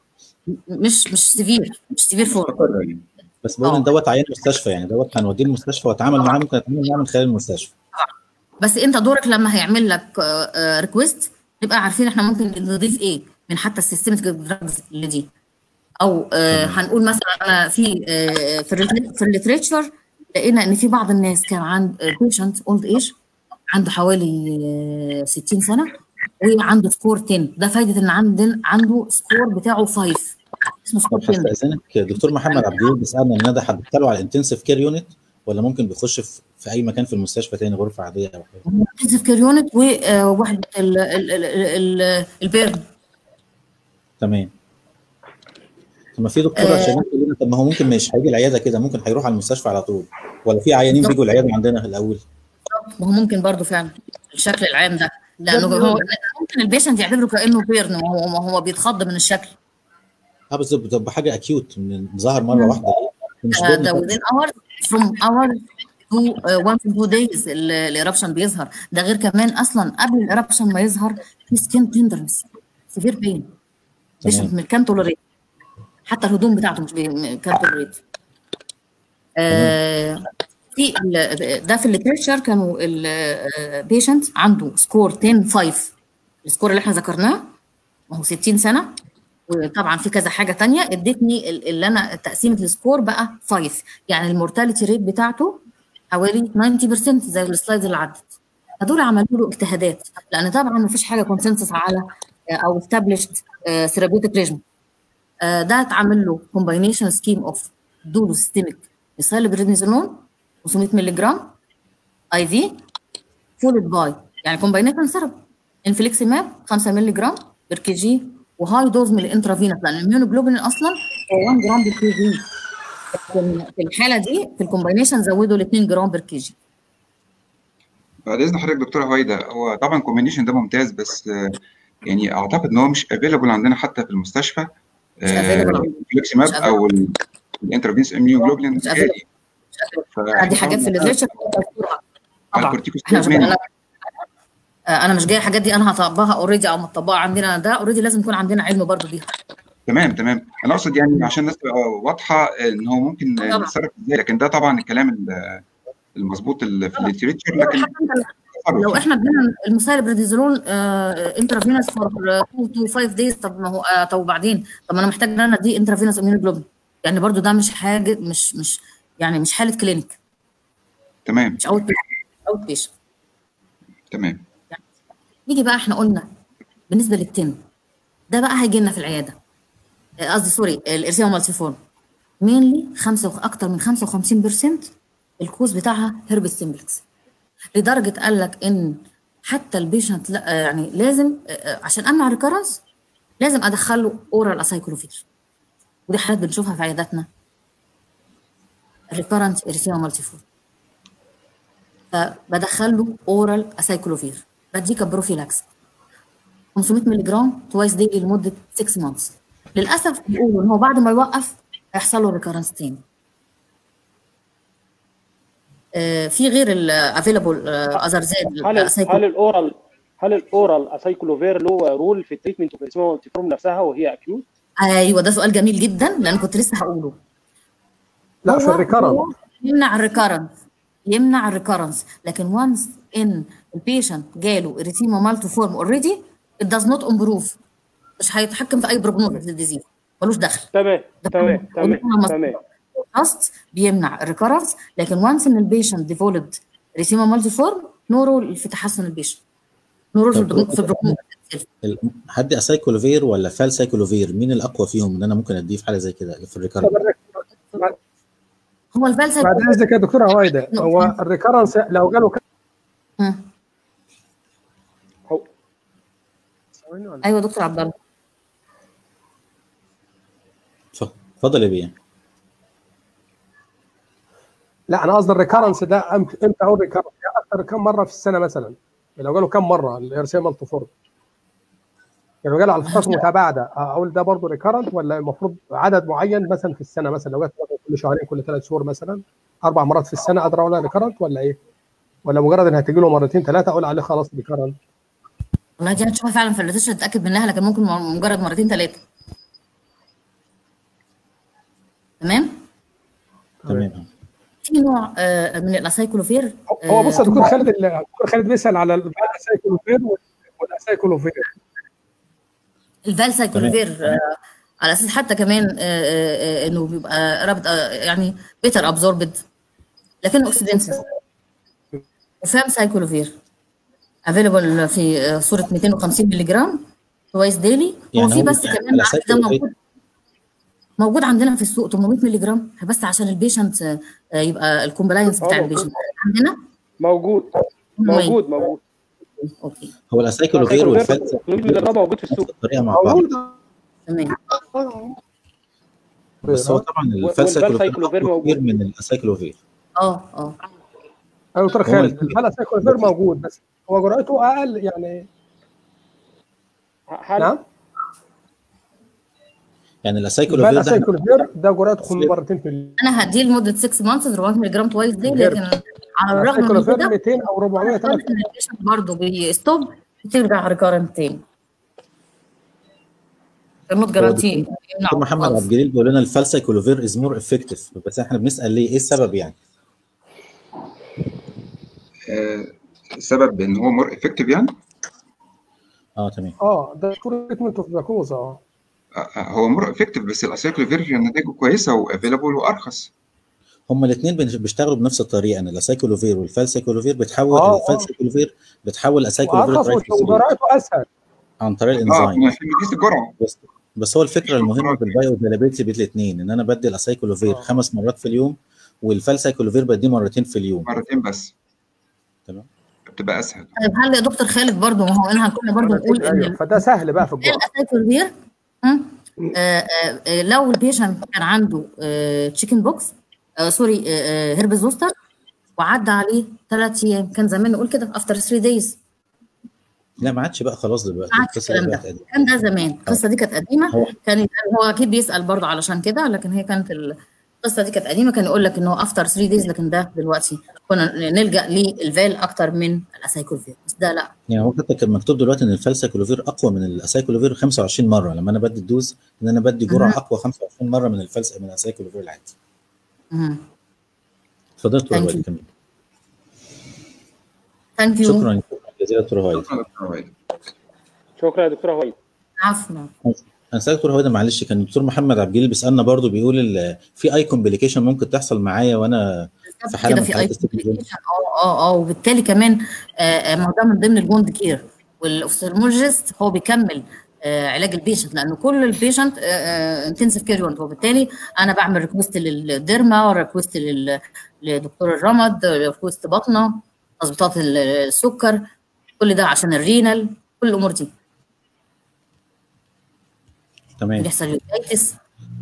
مش مش سيفير مش سيفير فور بس بقول آه. ان دوت عيان مستشفى يعني دوت هنوديه المستشفى واتعامل معاه ممكن اتعامل معاه من خلال المستشفى بس انت دورك لما هيعمل لك ريكويست نبقى عارفين احنا ممكن نضيف ايه من حتى السيستمك دراجز اللي دي او آه هنقول مثلا انا في آه في ال في الليتريتشر لقينا ان في بعض الناس كان عند بيشنت اولد ايج عنده حوالي آه 60 سنه وعنده سكور 10 ده فايده ان عندنا عنده سكور بتاعه 5 اسمه سكور طب 10 هستاذنك دكتور محمد عبد الجليل بيسالنا ان ده حضرتك له على الانتنسيف كير يونت ولا ممكن بيخش في, في اي مكان في المستشفى تاني غرفه عاديه او حاجه انتنسيف كير يونت ووحده ال- ال- ال- ال- البيرن تمام طب ما في دكتور آه. عشان يقول لنا طب ما هو ممكن مش هيجي العياده كده ممكن هيروح على المستشفى على طول ولا في عيانين بالظبط. بيجوا العياده عندنا الاول ما هو ممكن برضه فعلا الشكل العام ده لانه هو ممكن البيشنت يعتبره كانه بيرن ما هو ما هو بيتخض من الشكل اه بالظبط بتبقى حاجه اكيوت من ظهر مره واحده مش آه، بيرن ده خالص. within hours from hour to uh, one to two days الايربشن بيظهر ده غير كمان اصلا قبل الايربشن ما يظهر في سكين تندرنس سيفير بين بيشنت كان تولريت حتى الهدوم بتاعته مش بي- كان تولريت آه في ال- ده في الليترشر كانوا البيشنت عنده سكور 10 5 السكور اللي احنا ذكرناه ما هو 60 سنه وطبعا في كذا حاجه تانية ادتني ال- اللي انا تقسيمه السكور بقى 5 يعني المورتاليتي ريت بتاعته حوالي 90% زي السلايد اللي عدت هدول عملوا له اجتهادات لان طبعا ما فيش حاجه كونسنسس على آه، او established ثيرابيوتيك ريجم ده اتعمل له كومباينيشن سكيم اوف دولو سيستميك سايلبريدنيزولون 500 مللي جرام اي في فولد باي يعني كومباينيشن سيرب انفليكسيماب 5 مللي جرام بير كي جي وهاي دوز من الانترافينوس لان الميونوجلوبولين اصلا هو 1 جرام بير كي جي لكن في الحاله دي في الكومباينيشن زودوا ل 2 جرام بير كي جي بعد اذن حضرتك دكتوره هويدا هو طبعا الكومبينيشن ده ممتاز بس آه، يعني اعتقد ان هو مش افيلابل عندنا حتى في المستشفى مش available. فليكسيماب مش او الانترفينس اميوجلوبولين مش غالي available. دي حاجات في الليترشر طبعا احنا مش الكورتيكوستيرويد انا آه، انا مش جايه الحاجات دي انا هطبقها اوريدي او مطبقه عندنا ده اوريدي لازم يكون عندنا علم برضو بيها تمام تمام انا اقصد يعني عشان الناس تبقى واضحه ان هو ممكن طبعا. نتصرف ازاي لكن ده طبعا الكلام ال- المظبوط اللي في الليتريتشر لكن حتى انت لو احنا ادينا المسائل بريديزولون انترافينوس فور 2 تو 5 دايز طب ما هو آه، طب وبعدين طب ما انا محتاج ان انا ادي انترافينوس اميونوجلوبين يعني برضو ده مش حاجه مش مش يعني مش حاله كلينيك تمام مش اوت اوت بيشن تمام نيجي بقى احنا قلنا بالنسبه للتن ده بقى هيجي لنا في العياده آه، قصدي سوري الارسيما مالتيفورم مينلي خمسة اكتر من 55% الكوز بتاعها هيربس سيمبلكس لدرجه قال لك ان حتى البيشنت لا آه، يعني لازم آه، آه، عشان امنع ريكرنس لازم ادخله اورال اسايكلوفير ودي حالات بنشوفها في عياداتنا ريكرنت ارسيما مالتيفورم فبدخله اورال اسايكلوفير بديك بروفيلاكس 500 مللي جرام توايس ديلي لمده 6 مانثس للاسف بيقولوا ان هو بعد ما يوقف هيحصل له ريكرنس تاني آه، في غير الافيلابل اذر زاد هل هل الاورال هل الاورال اسايكلوفير له رول في التريتمنت اوف الفورم نفسها وهي اكيوت؟ ايوه ده سؤال جميل جدا لان كنت لسه هقوله لا في هو- الريكرنت هو يمنع الريكرنس يمنع الريكرنس لكن وانس ان البيشنت جاله اريتيما مالتو فورم اوريدي it does not improve مش هيتحكم في اي بروجنوز للديزيز ملوش دخل تمام تمام تمام وده تمام تراست بيمنع الريكرنس لكن وانس ان البيشنت ديفولد ريتيما مالتي فورم نو رول في تحسن البيشنت نورول في طب البروكون- في البروكون ال- هدي اسايكلوفير ولا فال سايكلوفير مين الاقوى فيهم ان انا ممكن اديه في حاله زي كده في الريكارد طب الريك- هو الفالسا بعد اذنك يا دكتوره هويدا هو الريكرنس لو جاله كام مم. هو ثواني ولا ايوه دكتور عبد الله ف- اتفضل يا بيه لا انا قصدي الريكرنس ده أم- امتى هو الريكرنس اكثر كم مره في السنه مثلا لو جاله كم مره الارسال مالتيفورد يعني لو جاله على فترات متباعده اقول ده برضه ريكرنت ولا المفروض عدد معين مثلا في السنه مثلا لو جت مثلاً كل شهرين كل ثلاث شهور مثلا اربع مرات في السنه اقدر اقول ريكرنت ولا ايه؟ ولا مجرد انها تجي له مرتين ثلاثه اقول عليه خلاص ريكرنت والله دي هتشوفها فعلا في الليتشر تتاكد منها لكن ممكن م- مجرد مرتين ثلاثه تمام تمام في نوع آه، من الاسايكلوفير هو بص يا دكتور خالد ال- دكتور خالد بيسال على الاسايكلوفير والاسايكلوفير الفال سايكلوفير آه، على اساس حتى كمان آه، آه، آه، انه بيبقى رابط آه، يعني بيتر ابزوربد لكنه اكسيدنسز وفام سايكلوفير افيلبل في آه، صوره 250 مللي جرام توايس ديلي هو يعني في هو بس يعني كمان عارف ده الأسايكلوفير- موجود موجود عندنا في السوق 800 مللي جرام بس عشان البيشنت آه، آه، يبقى الكومبلاينس آه، بتاع موجود. البيشنت عندنا موجود موجود موجود اوكي هو الاسايكلوفير والفال الاسايكلوفير موجود في السوق الطريقه مع بعض موجود تمام بس هو طبعا الفال والفال سايكلوفير سايكلوفير أقوى موجود. كتير من الاسايكلوفير اه اه ايوه دكتور هو خالد ال- الاسايكلوفير موجود بس هو جرعته اقل يعني هل نعم يعني الاسايكلوفير ده الاسايكلوفير ده جرعته خم- مرتين في اليوم انا هديه لمده 6 مانثs 400 مللي جرام توايس دي غير. لكن على الرغم من الاسايكلوفير كده 200 او 400 خالص ان البيشنت برضه بيستوب بترجع ريكارنت تاني النوت جارانتي دكتور محمد عبد الجليل بيقول لنا الفال سايكلوفير از مور افكتيف بس احنا بنسال ليه ايه السبب يعني آه، السبب ان هو مور افكتيف يعني اه تمام اه ده تريتمنت اوف جلوكوزا اه آه، آه، هو مور افكتيف بس الاسايكلوفير نتائجه كويسه وافيلابل وارخص هما الاثنين بيشتغلوا بنفس الطريقه ان الاسايكلوفير والفال سايكلوفير بتحول آه، الفال آه. سايكلوفير بتحول الاسايكلوفير وارخص لرايت وجرعته اسهل عن طريق اه الانزيم عشان بيقيس الجرعه بس بس هو الفكره المهمه في البايو افيلابيلتي بين الاثنين ان انا بدي الاسايكلوفير آه. خمس مرات في اليوم والفال سايكلوفير بديه مرتين في اليوم مرتين بس تمام بتبقى اسهل طيب هل يا دكتور خالد برضه ما هو انا كنا برضه نقول ان ايوه فده سهل بقى في الجرعه الاسايكلوفير لو البيشنت كان عنده تشيكن بوكس سوري هيرب زوستر وعدى عليه ثلاث ايام كان زمان نقول كده افتر 3 دايز لا ما عادش بقى خلاص دلوقتي ما عادش القصه دي الكلام بقت ده قديمة. كان ده زمان القصه دي كانت قديمه هو- كان هو اكيد بيسال برضه علشان كده لكن هي كانت القصه دي كانت قديمه كان يقول لك انه افتر 3 دايز لكن ده دلوقتي كنا نلجا للفال اكتر من الاسايكلوفير بس ده لا يعني هو حتى كان مكتوب دلوقتي ان الفال سايكلوفير اقوى من الاسايكلوفير 25 مره لما انا بدي الدوز ان انا بدي جرعه مهم. اقوى 25 مره من الفال من الاسايكلوفير العادي مهم. اتفضل دكتور Thank هويدا you. كمل ثانك يو شكرا جزيلا دكتور هويدا شكرا دكتور وائل. شكرا يا دكتوره هويدا عفوا انا سالت دكتور هويدا معلش كان الدكتور محمد عبد الجليل بيسالنا برضو بيقول ال- في اي كومبليكيشن ممكن تحصل معايا وانا في حالة كده من في حالات اي الستيبل كومبليكيشن اه اه اه وبالتالي كمان آه، آه، ما هو ده من ضمن الجوند كير والاوفثالمولوجيست هو بيكمل آه، علاج البيشنت لانه كل البيشنت انتنسيف كير يونت وبالتالي انا بعمل ريكوست للديرما وريكوست لل- لدكتور الرمد ريكوست بطنه تظبيطات ال- السكر كل ده عشان الرينال كل الامور دي تمام بيحصل يوتايتس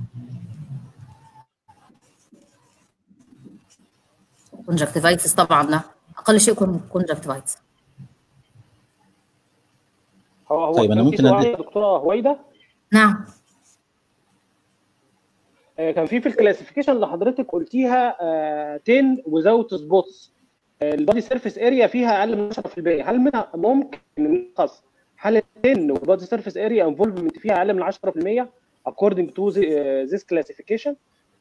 كونجكتيفايتس طبعا ده اقل شيء يكون كونجكتيفايتس هو هو طيب، أنا كان في ممكن سؤال أدي- يا دكتوره هويدا نعم آه، كان في في الكلاسيفيكيشن اللي حضرتك قلتيها آه، 10 وزاوت سبوتس البادي سيرفيس اريا فيها اقل من 10% هل منها ممكن نلخص هل 10 والبادي سيرفيس اريا انفولفمنت فيها اقل من 10% according to the- آه، this classification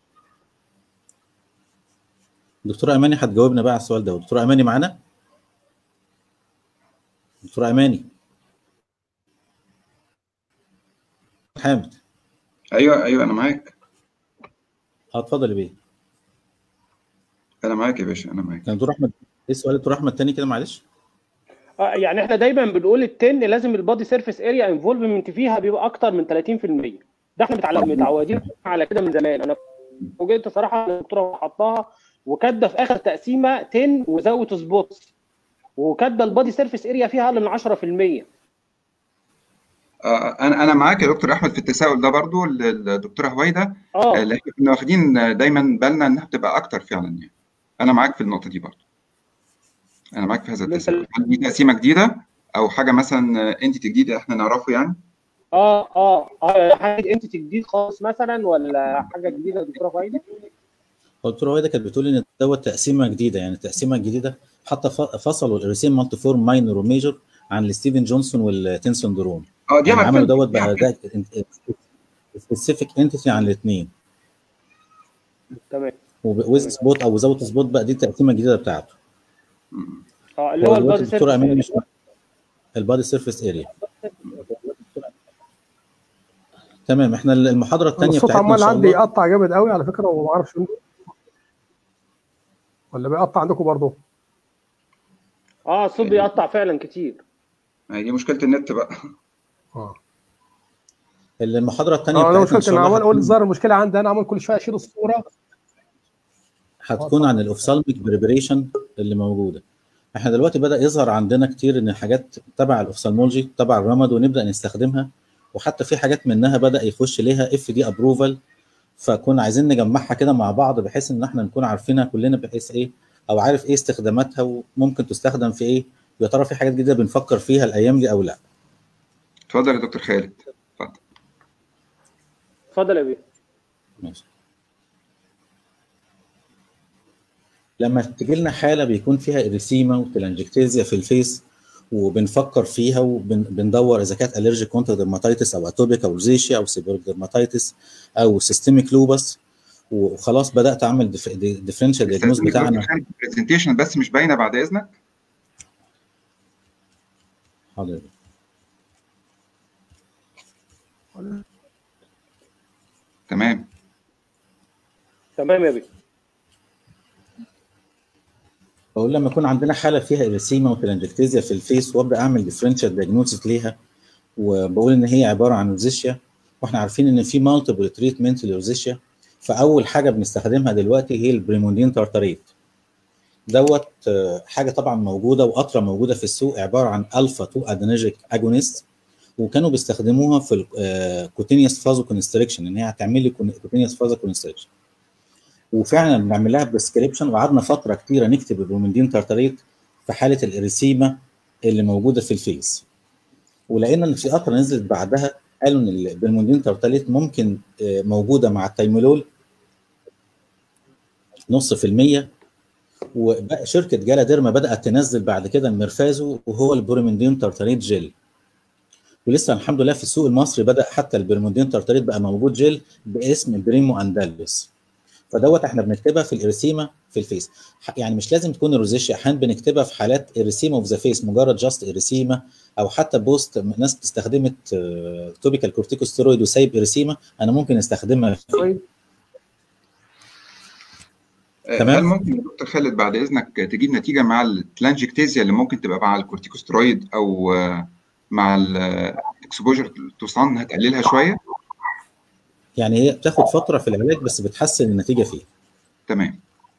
دكتوره اماني هتجاوبنا بقى على السؤال ده دكتوره اماني معانا دكتوره اماني حامد ايوه ايوه انا معاك اه اتفضل يا بيه انا معاك يا باشا انا معاك كان دكتور احمد ايه السؤال دكتور احمد تاني كده معلش آه، يعني احنا دايما بنقول التن لازم البادي سيرفيس اريا انفولفمنت فيها بيبقى اكتر من 30% ده احنا متعلق- متعودين على كده من زمان انا فوجئت صراحه إن الدكتوره حطاها وكاتبه في اخر تقسيمه 10 وزاويه سبوتس وكاتبه البادي سيرفيس اريا فيها اقل من 10% آه، انا انا معاك يا دكتور احمد في التساؤل ده برضو الدكتوره هويده اه آه، لكن كنا واخدين دايما بالنا انها بتبقى اكتر فعلا يعني انا معاك في النقطه دي برضو انا معاك في هذا من التساؤل هل دي تقسيمه جديده او حاجه مثلا انتيتي جديده احنا نعرفه يعني اه اه اه حاجه انتيتي جديد خالص مثلا ولا حاجه جديده يا دكتوره فايده الدكتوره هويدا كانت بتقول ان دوت تقسيمه جديده يعني التقسيمه الجديده حتى ف- فصلوا الاريسيم مالتي فورم ماينور وميجور عن الستيفن جونسون والتين سندروم اه دي يعني انا عملوا فهمت دوت بقى ده سبيسيفيك انتيتي عن الاثنين تمام ويز سبوت او ويزاوت سبوت بقى دي التقسيمه الجديده بتاعته اه اللي هو هو دلوقتي البادي الدكتوره سيرفيس اماني اريا مش البادي سيرفيس اريا تمام احنا المحاضره أنا الثانيه الصوت بتاعتنا ان عمال شاء عندي الله يقطع جامد قوي على فكره وما اعرفش انتوا ولا بيقطع عندكم برضه اه الصوت بيقطع فعلا كتير هي دي مشكله النت بقى اه المحاضره الثانيه اه انا بتاعتنا ان مشكلتي شاء انا الله عمال اقول هتكون الظاهر المشكله عندي انا عمال كل شويه اشيل الصوره هتكون عن الاوفسالميك بريبريشن اللي موجوده احنا دلوقتي بدا يظهر عندنا كتير ان حاجات تبع الاوفسالمولوجي تبع الرمد ونبدا نستخدمها وحتى في حاجات منها بدا يخش ليها اف دي ابروفال فكنا عايزين نجمعها كده مع بعض بحيث ان احنا نكون عارفينها كلنا بحيث ايه او عارف ايه استخداماتها وممكن تستخدم في ايه يا ترى في حاجات جديده بنفكر فيها الايام دي او لا اتفضل يا دكتور خالد اتفضل اتفضل يا بيه ماشي لما تجي لنا حاله بيكون فيها اريسيما وتلانجكتيزيا في الفيس وبنفكر فيها وبندور اذا كانت الرجيك كونتر ديرماتيتس او اتوبيك او روزيشيا او سيبوريك ديرماتيتس او سيستميك لوبس وخلاص بدات اعمل ديفرنشال دياجنوز بتاعنا البرزنتيشن بس مش باينه بعد اذنك حاضر تمام تمام يا بيه بقول لما يكون عندنا حاله فيها اريسيما وتلانجكتيزيا في الفيس وابدا اعمل ديفرنشال دياجنوستس ليها وبقول ان هي عباره عن روزيشيا واحنا عارفين ان في مالتيبل تريتمنت للروزيشيا فاول حاجه بنستخدمها دلوقتي هي البريموندين تارتاريت دوت آه، حاجه طبعا موجوده واطرى موجوده في السوق عباره عن الفا 2 ادينرجيك اجونست وكانوا بيستخدموها في الكوتينيوس فازو كونستريكشن ان هي هتعمل لي كوتينيوس فازو كونستريكشن وفعلا بنعمل لها بريسكريبشن وقعدنا فتره كتيره نكتب البرومندين تارتاريت في حاله الاريسيما اللي موجوده في الفيس ولقينا ان في قطره نزلت بعدها قالوا ان البرموندين تارتاريت ممكن آه، موجوده مع التايمولول نص في المية وبقى شركه جالا ديرما بدات تنزل بعد كده الميرفازو وهو البرومندين تارتاريت جل ولسه الحمد لله في السوق المصري بدا حتى البرموندين تارتاريت بقى موجود جل باسم بريمو اندلس فدوت احنا بنكتبها في الاريسيما في الفيس ح- يعني مش لازم تكون الروزيشيا احيانا بنكتبها في حالات اريسيما اوف ذا فيس مجرد جاست اريسيما او حتى بوست ناس استخدمت توبيكال كورتيكوستيرويد وسايب اريسيما انا ممكن استخدمها فيه. آه، تمام. هل ممكن يا دكتور خالد بعد اذنك تجيب نتيجه مع التلانجكتيزيا اللي ممكن تبقى مع الكورتيكوسترويد او آه، مع الاكسبوجر توصان هتقللها شويه يعني هي بتاخد فتره في العلاج بس بتحسن النتيجه فيه تمام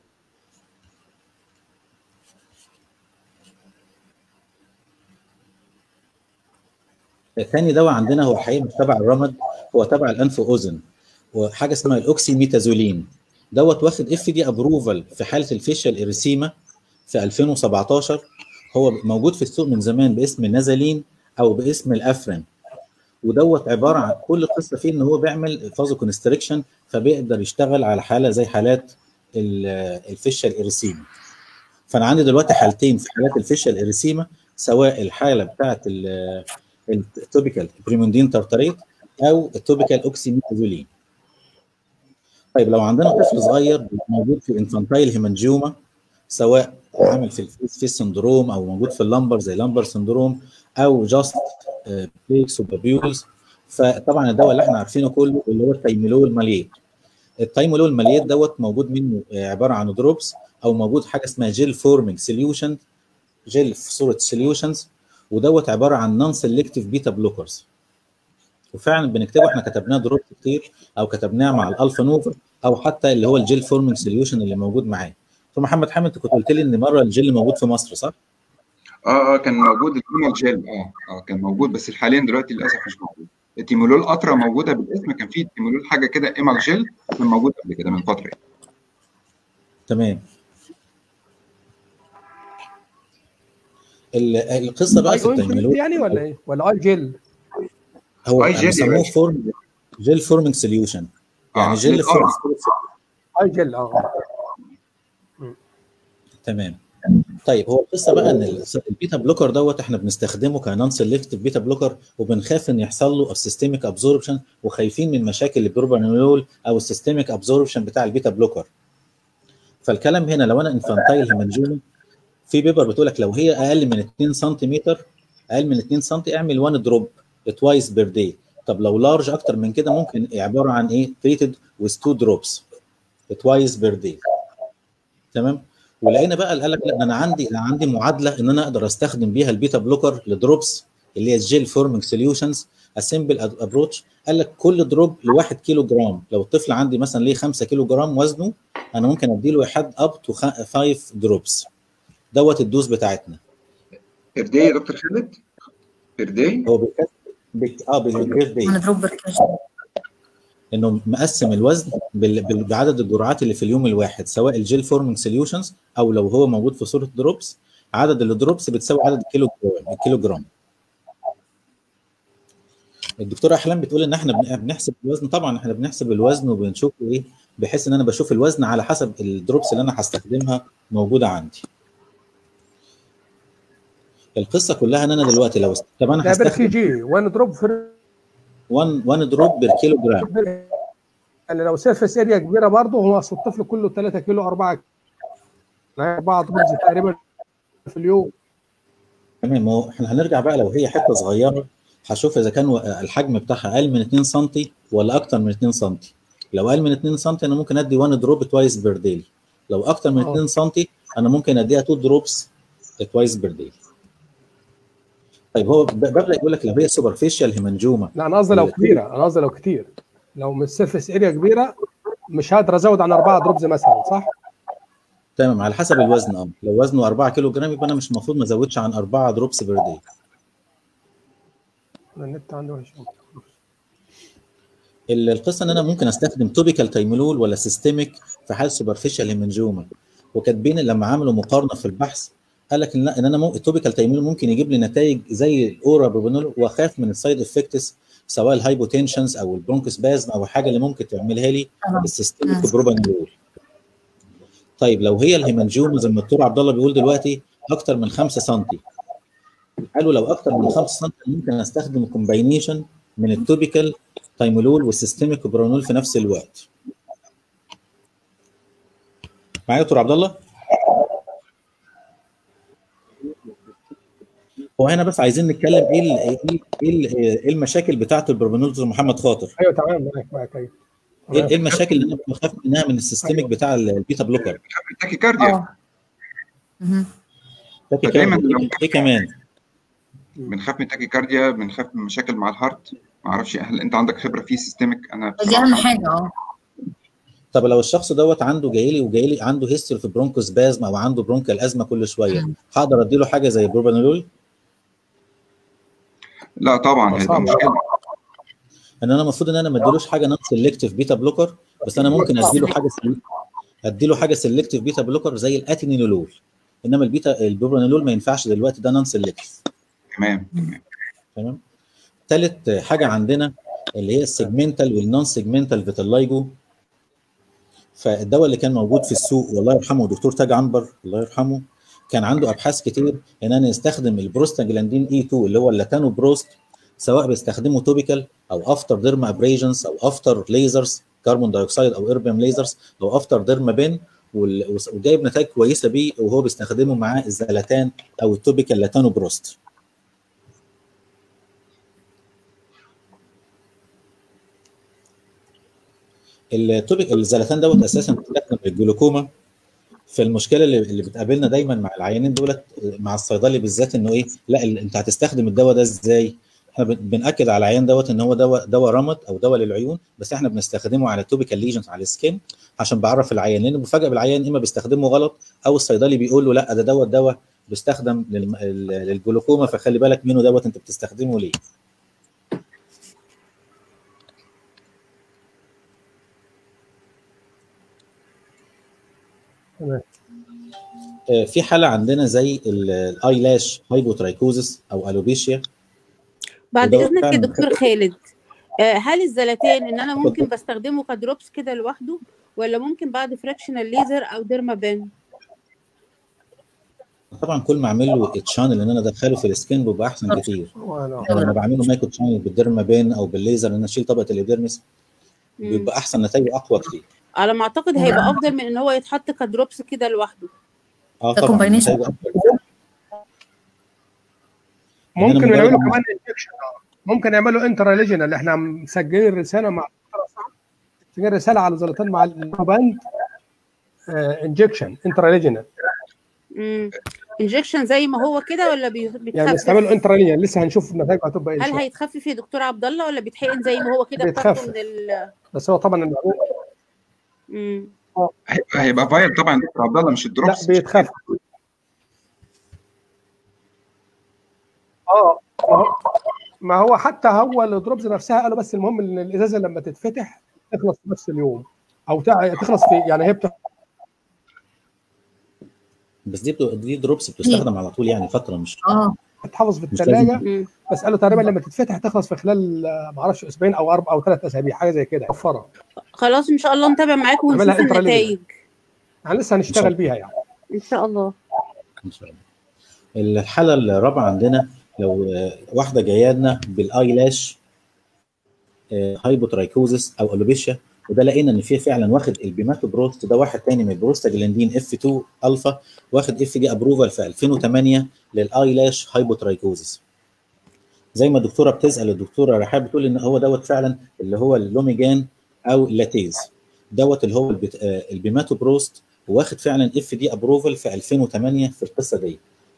ثاني دواء عندنا هو الحقيقه مش تبع الرمد هو تبع الانف واذن وحاجه اسمها الاوكسيميتازولين دوت واخد اف دي ابروفال في حاله الفيشال اريسيما في 2017 هو موجود في السوق من زمان باسم نازالين او باسم الافرين ودوت عباره عن كل قصه فيه ان هو بيعمل فازو كونستريكشن فبيقدر يشتغل على حاله زي حالات ال- الفيشال اريسيما فانا عندي دلوقتي حالتين في حالات الفيشال اريسيما سواء الحاله بتاعه ال- التوبيكال بريموندين تارتاريت او التوبيكال اوكسيميتازولين طيب لو عندنا طفل صغير موجود في انفانتايل هيمانجيوما سواء عامل في الفيس فيس سندروم او موجود في اللمبر زي لمبر سندروم او جاست بليكس وبابيولز فطبعا الدواء اللي احنا عارفينه كله اللي هو التايميلول ماليت التايميلول ماليت دوت موجود منه آه، عباره عن دروبس او موجود حاجه اسمها جيل فورمينج سوليوشن جل في صوره سوليوشنز ودوت عباره عن نون سيلكتيف بيتا بلوكرز وفعلا بنكتبه احنا كتبناه دروب كتير او كتبناه مع الالفا نوفا او حتى اللي هو الجيل فورمينج سوليوشن اللي موجود معاه فمحمد حامد انت كنت قلت لي ان مره الجل موجود في مصر صح؟ اه اه كان موجود الكيمال جيل اه اه كان موجود بس حاليا دلوقتي للاسف مش موجود التيمولول قطره موجوده بالاسم كان في تيمولول حاجه كده ايمال جيل كان موجود قبل كده من فتره يعني. تمام ال- القصه بقى اي في اوينتمنت التيمولول يعني ولا ايه؟ ولا اي جل؟ هو أي جل يا بيسموه باشا. فورم جيل فورمينج سوليوشن يعني آه، جيل للأرض. فورمينج اي جل اه تمام طيب هو القصه بقى ان ال- البيتا بلوكر دوت احنا بنستخدمه كنون سيلكتيف بيتا بلوكر وبنخاف ان يحصل له السيستميك ابزوربشن وخايفين من مشاكل البروبانول او السيستميك ابزوربشن بتاع البيتا بلوكر فالكلام هنا لو انا انفانتايل هيمانجوما في بيبر بتقول لك لو هي اقل من 2 سنتيمتر اقل من 2 سم اعمل 1 دروب توايس بير داي طب لو لارج اكتر من كده ممكن عباره عن ايه تريتد وذ 2 دروبس توايس بير داي تمام ولقينا بقى قال لك لا ده انا عندي انا عندي معادله ان انا اقدر استخدم بيها البيتا بلوكر لدروبس اللي هي الجيل فورمينج سوليوشنز اسمبل ابروتش قال لك كل دروب ل 1 كيلو جرام لو الطفل عندي مثلا ليه 5 كيلو جرام وزنه انا ممكن اديله لحد اب تو 5 دروبس دوت الدوز بتاعتنا بير داي يا دكتور خالد بير داي هو بيكتب بيك... اه بالبير داي انا دروب بركاش انه مقسم الوزن بال... بال- بعدد الجرعات اللي في اليوم الواحد سواء الجيل فورمينج سوليوشنز او لو هو موجود في صوره دروبس عدد الدروبس بتساوي عدد الكيلو الكيلو جرام الدكتوره احلام بتقول ان احنا بن- بنحسب الوزن طبعا احنا بنحسب الوزن وبنشوف ايه بحيث ان انا بشوف الوزن على حسب الدروبس اللي انا هستخدمها موجوده عندي القصه كلها ان انا دلوقتي لو است- طب انا ده بير كي هستخدم جي 1 دروب في 1 1 دروب بير كيلو جرام يعني لو سيرفيس اريا كبيره برضه هو اصل الطفل كله 3 كيلو 4 كيلو 4 دروبز تقريبا في اليوم تمام هو احنا هنرجع بقى لو هي حته صغيره هشوف اذا كان و- الحجم بتاعها اقل من 2 سم ولا اكتر من 2 سم لو اقل من 2 سم انا ممكن ادي 1 دروب توايس بير داي لو اكتر من آه. 2 سم انا ممكن اديها 2 دروبس توايس بير داي طيب هو ب- ببدا يقول لك لو هي سوبرفيشال هيمانجوما لا انا قصدي لو ال- كبيره انا قصدي لو كتير لو من السيرفيس اريا كبيره مش هقدر ازود عن 4 دروبز مثلا صح؟ تمام على حسب الوزن اه لو وزنه 4 كيلو جرام يبقى انا مش المفروض ما ازودش عن 4 دروبس بير داي أنا النت عندي وحش ال- القصه ان انا ممكن استخدم توبيكال تايمولول ولا سيستميك في حال سوبرفيشال هيمنجوما وكاتبين لما عملوا مقارنه في البحث قال لك ان ان انا ممكن التوبيكال تايمولول ممكن يجيب لي نتائج زي الاورا بروبانول واخاف من السايد افكتس سواء الهايبوتنشنز او البرونكوسبازم او حاجه اللي ممكن تعملها لي السيستميك بروبانول طيب لو هي الهيمنجوما زي ما الدكتور عبد الله بيقول دلوقتي اكتر من 5 سم قالوا لو اكتر من 5 سم ممكن استخدم كومباينيشن من التوبيكال تايمولول والسيستميك برونول في نفس الوقت معايا يا دكتور عبد الله هو هنا بس عايزين نتكلم ايه ال ايه ال ايه المشاكل بتاعه البرونول دكتور محمد خاطر ايوه تمام معاك معاك ايوه ايه إيه المشاكل اللي انا بخاف منها من السيستميك بتاع البيتا بلوكر تاكي كارديا اه مهم. فاكر فدايماً كده؟ لو- ايه كمان بنخاف من تاكي كارديا بنخاف من مشاكل مع الهارت ما اعرفش هل انت عندك خبره في سيستميك انا دي اهم حاجه اه طب لو الشخص دوت عنده جاي لي وجاي لي عنده هيستوري في برونكوسبازم او عنده برونكال ازمه كل شويه مم. هقدر اديله حاجه زي بروبانول لا طبعا هيبقى صعب. مشكله ان انا المفروض ان انا ما اديلوش حاجه نون سيلكتيف بيتا بلوكر بس انا ممكن اديله حاجه سل... اديله حاجه سيلكتيف بيتا بلوكر زي الاتينيلول انما البيتا البروبانول ما ينفعش دلوقتي ده نون سيلكتيف تمام تمام تمام ثالث حاجه عندنا اللي هي السيجمنتال والنون سيجمنتال فيتالايجو فالدواء اللي كان موجود في السوق والله يرحمه دكتور تاج عنبر الله يرحمه كان عنده ابحاث كتير ان انا استخدم البروستاجلاندين اي 2 اللي هو اللاتانو بروست سواء بيستخدمه توبيكال او افتر ديرما ابريجنز او افتر ليزرز كربون دايوكسيد او اربيوم ليزرز او افتر ديرما بين وال- وجايب نتائج كويسه بيه وهو بيستخدمه معاه الزلاتان او التوبيكال لاتانو بروست التوبيك الزلاتان دوت اساسا بيستخدم الجلوكوما فالمشكله اللي, اللي بتقابلنا دايما مع العيانين دولت مع الصيدلي بالذات انه ايه لا ال- انت هتستخدم الدواء ده ازاي احنا بن- بناكد على العيان دوت ان هو دواء دواء رمد او دواء للعيون بس احنا بنستخدمه على توبيكال ليجنز على السكين عشان بعرف العيان لان بفاجئ بالعيان اما بيستخدمه غلط او الصيدلي بيقول له لا ده دوت دواء بيستخدم للم- لل- للجلوكوما فخلي بالك منه دوت انت بتستخدمه ليه تمام آه، في حاله عندنا زي الايلاش هايبوترايكوزس او الوبيشيا بعد وده اذنك يا فعلاً دكتور خالد آه، هل الزلاتين ان انا ممكن بستخدمه كدروبس كده لوحده ولا ممكن بعد فراكشنال ليزر او ديرمابان طبعا كل ما اعمل له اتشانل ان انا ادخله في السكين بيبقى احسن كتير وانا يعني لما بعمله مايكرو تشانل بالديرمابين او بالليزر ان انا اشيل طبقه الابيدرمس مم. بيبقى احسن نتائجه اقوى كتير على ما اعتقد هيبقى افضل من ان هو يتحط كدروبس كده لوحده اه ده طبعا combination. نتائجه أقوى كتير. ممكن مجرد يعملوا ما- كمان انجكشن ممكن يعملوا انترا ليجنال احنا مسجلين رساله مع مسجلين رساله على زلطان مع الباند انجكشن انترا ليجنال انجكشن زي ما هو كده ولا بي- يعني بيتخفف استعملوا انترا ليجنال لسه هنشوف النتائج هتبقى ايه إن هل شاء الله. هيتخفف يا دكتور عبد الله ولا بيتحقن زي ما هو كده بتاخده بيتخفف. من ال بس هو طبعا المعلومه مم. هيبقى- هيبقى فايل طبعا دكتور عبد الله مش لا الدروبس بيتخفف اه ما هو- ما هو حتى هو الدروبز نفسها قالوا بس المهم ان الازازه لما تتفتح تخلص في نفس اليوم او تع- تخلص في يعني هي بتخ- بس دي بتبقى- دي دروبس بتستخدم على طول يعني فتره مش اه بتتحفظ في مش الثلاجه مم. بس قالوا تقريبا لما تتفتح تخلص في خلال آه، ما اعرفش اسبوعين او اربع او ثلاث اسابيع حاجه زي كده وفره خلاص ان شاء الله نتابع معاكم ونشوف نعملها انترا ليجنال. النتائج يعني لسه هنشتغل بيها يعني ان شاء الله ان شاء الله الحاله الرابعه عندنا لو آه، واحده جايه لنا بالايلاش هايبوترايكوزس او الوبيشيا وده لقينا ان فيه فعلا واخد البيماتوبروست ده واحد تاني من البروستاجلاندين اف 2 الفا واخد اف دي ابروفال في 2008 للايلاش هايبوترايكوزس زي ما الدكتوره بتسال الدكتوره رحاب بتقول ان هو دوت فعلا اللي هو اللوميجان او اللاتيز دوت اللي هو البت- آه، البيماتوبروست واخد فعلا اف دي ابروفال في 2008 في القصه دي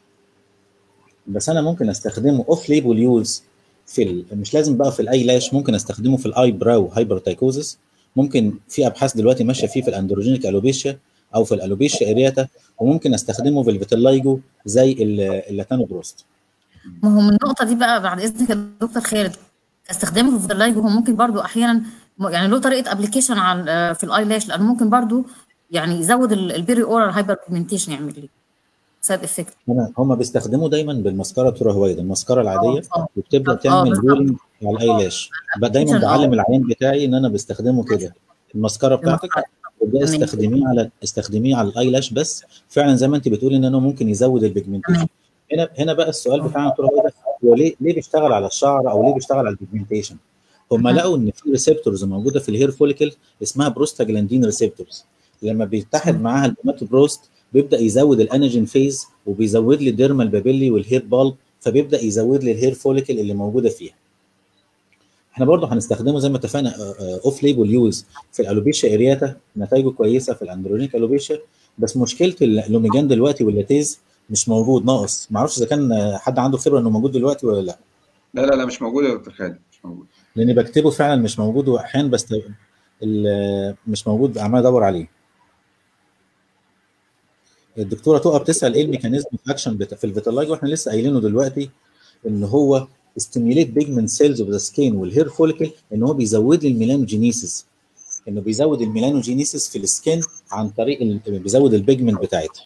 بس انا ممكن استخدمه اوف ليبل يوز في ال... مش لازم بقى في الاي لاش ممكن استخدمه في الاي براو هايبرتايكوزس ممكن في ابحاث دلوقتي ماشيه فيه في الاندروجينيك الوبيشيا او في الالوبيشيا ارياتا وممكن استخدمه في الفيتيلايجو زي ال- اللاتانوبروست ما هو من النقطة دي بقى بعد إذنك يا دكتور خالد استخدامه في اللايف هو ممكن برضو أحيانا م- يعني له طريقة ابلكيشن على آه، في الاي لاش لأنه ممكن برضو يعني يزود ال- البيري اورال هايبر بيجمنتيشن يعمل لي سايد افكت هنا هم بيستخدموا دايما بالمسكره تروهويد المسكره العاديه آه. وبتبدا آه، تعمل بالظبط. رولينج على الاي لاش بقى دايما آه. بعلم العين بتاعي ان انا بستخدمه كده المسكره بتاعتك وده تمام. استخدميه على استخدميه على الاي لاش بس فعلا زي ما انت بتقولي ان انه ممكن يزود البيجمنتيشن تمام. هنا هنا بقى السؤال بتاعنا ترى هو ده هو ليه ليه بيشتغل على الشعر او ليه بيشتغل على البيجمنتيشن هم مم. لقوا ان في ريسبتورز موجوده في الهير فوليكل اسمها بروستاجلاندين ريسبتورز لما بيتحد مم. معاها البروست بيبدا يزود الانرجين فيز وبيزود لي الديرمال بابيلي والهير بالب فبيبدا يزود لي الهير فوليكل اللي موجوده فيها احنا برضه هنستخدمه زي ما اتفقنا اوف ليبل يوز في الالوبيشيا ارياتا نتائجه كويسه في الاندرونيك الوبيشيا بس مشكله اللوميجان دلوقتي واللاتيز مش موجود ناقص ما اعرفش اذا كان آه، حد عنده خبره انه موجود دلوقتي ولا لا لا لا لا مش موجود يا دكتور خالد مش موجود لاني بكتبه فعلا مش موجود واحيانا بس ال- مش موجود عمال ادور عليه الدكتوره تقى بتسال ايه الميكانيزم في اكشن في الفيتالايج واحنا لسه قايلينه دلوقتي ان هو ستيميوليت بيجمنت سيلز اوف ذا سكين والهير فوليكل ان هو بيزود لي الميلانوجينيسيس انه بيزود الميلانوجينيسيس في السكين عن طريق ال- بيزود البيجمنت بتاعتها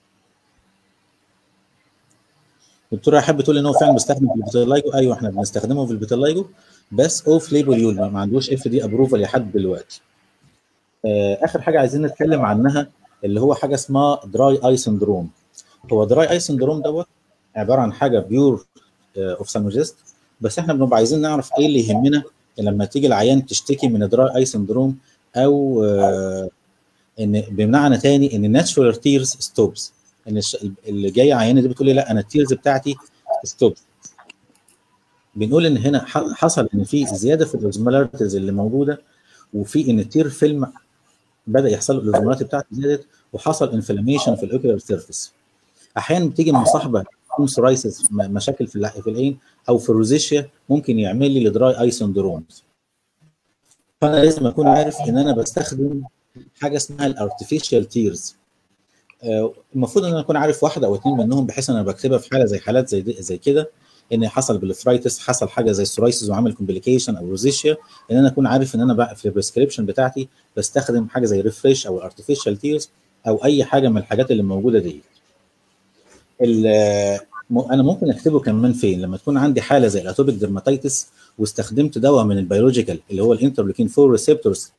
الدكتوره حابه تقول ان هو فعلا بيستخدم في الفيتالايجو ايوه احنا بنستخدمه في الفيتالايجو بس اوف ليبل يول ما عندوش اف دي ابروفال لحد دلوقتي آه، اخر حاجه عايزين نتكلم عنها اللي هو حاجه اسمها دراي اي سندروم هو دراي اي سندروم دوت عباره عن حاجه بيور اوفثالمولوجيست بس احنا بنبقى عايزين نعرف ايه اللي يهمنا لما تيجي العيان تشتكي من دراي اي سندروم او آه، ان بمعنى تاني ان الناتشورال تيرز ستوبس ان الش- اللي جايه عيانه دي بتقول لي لا انا التيرز بتاعتي ستوبس بنقول ان هنا ح- حصل ان في زياده في الاوزمولاريتيز اللي موجوده وفي ان التير فيلم بدا يحصل له الاوزمولاريتي بتاعته زادت وحصل انفلاميشن في الاوكيولار سيرفيس احيانا بتيجي مصاحبه سورايسيس مشاكل في في العين او في الروزيشيا ممكن يعمل لي الدراي اي سندروم فانا لازم اكون عارف ان انا بستخدم حاجه اسمها الارتفيشال تيرز المفروض ان انا اكون عارف واحده او اثنين منهم بحيث ان انا بكتبها في حاله زي حالات زي دي زي كده ان حصل بالفرايتس حصل حاجه زي السورايسيس وعمل كومبليكيشن او روزيشيا ان انا اكون عارف ان انا بقى في البريسكريبشن بتاعتي بستخدم حاجه زي ريفريش او الارتفيشال تيرز او اي حاجه من الحاجات اللي موجوده دي انا ممكن اكتبه كمان فين لما تكون عندي حاله زي الاتوبيك ديرماتيتس واستخدمت دواء من البيولوجيكال اللي هو الانترلوكين 4 ريسبتورز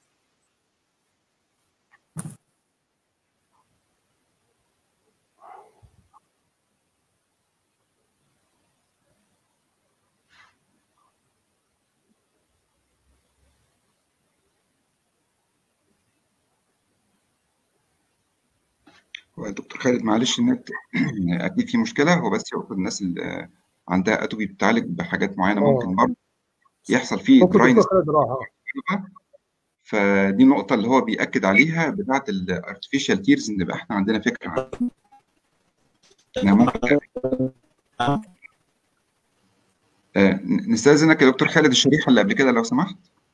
هو دكتور خالد معلش النت اكيد في مشكله هو بس يقصد الناس اللي عندها اتوبي بتعالج بحاجات معينه ممكن برضه يحصل فيه ممكن دراينس دكتور خالد راح فدي النقطه اللي هو بياكد عليها بتاعه الارتفيشال تيرز ان يبقى احنا عندنا فكره عنها إنها ممكن آه، نستاذنك يا دكتور خالد الشريحه اللي قبل كده لو سمحت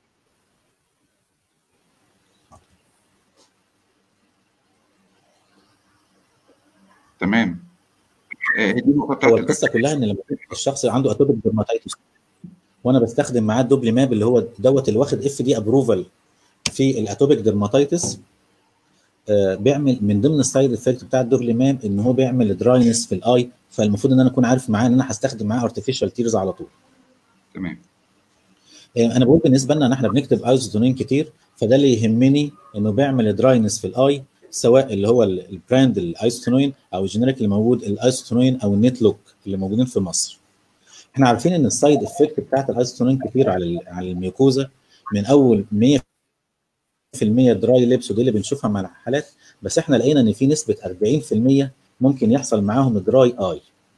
تمام آه، دي النقطه هو بتاعت القصه كلها ان لما يكون الشخص عنده اتوبيك ديرماتيتس وانا بستخدم معاه الدوبليماب اللي هو دوت اللي واخد اف دي ابروفال في الاتوبيك ديرماتيتس آه بيعمل من ضمن السايد افكت بتاع الدوبليماب ان هو بيعمل دراينس في الاي فالمفروض ان انا اكون عارف معاه ان انا هستخدم معاه ارتفيشال تيرز على طول تمام آه انا بقول بالنسبه لنا ان احنا بنكتب ايزوتونين كتير فده اللي يهمني انه بيعمل دراينس في الاي سواء اللي هو ال- البراند الايزوتونين او الجينيريك اللي موجود الايزوتونين او النت لوك اللي موجودين في مصر احنا عارفين ان السايد افكت بتاعت الايزوتونين كتير على ال- على الميوكوزا من اول 100% دراي ليبس ودي اللي بنشوفها مع الحالات بس احنا لقينا ان في نسبه 40% ممكن يحصل معاهم دراي اي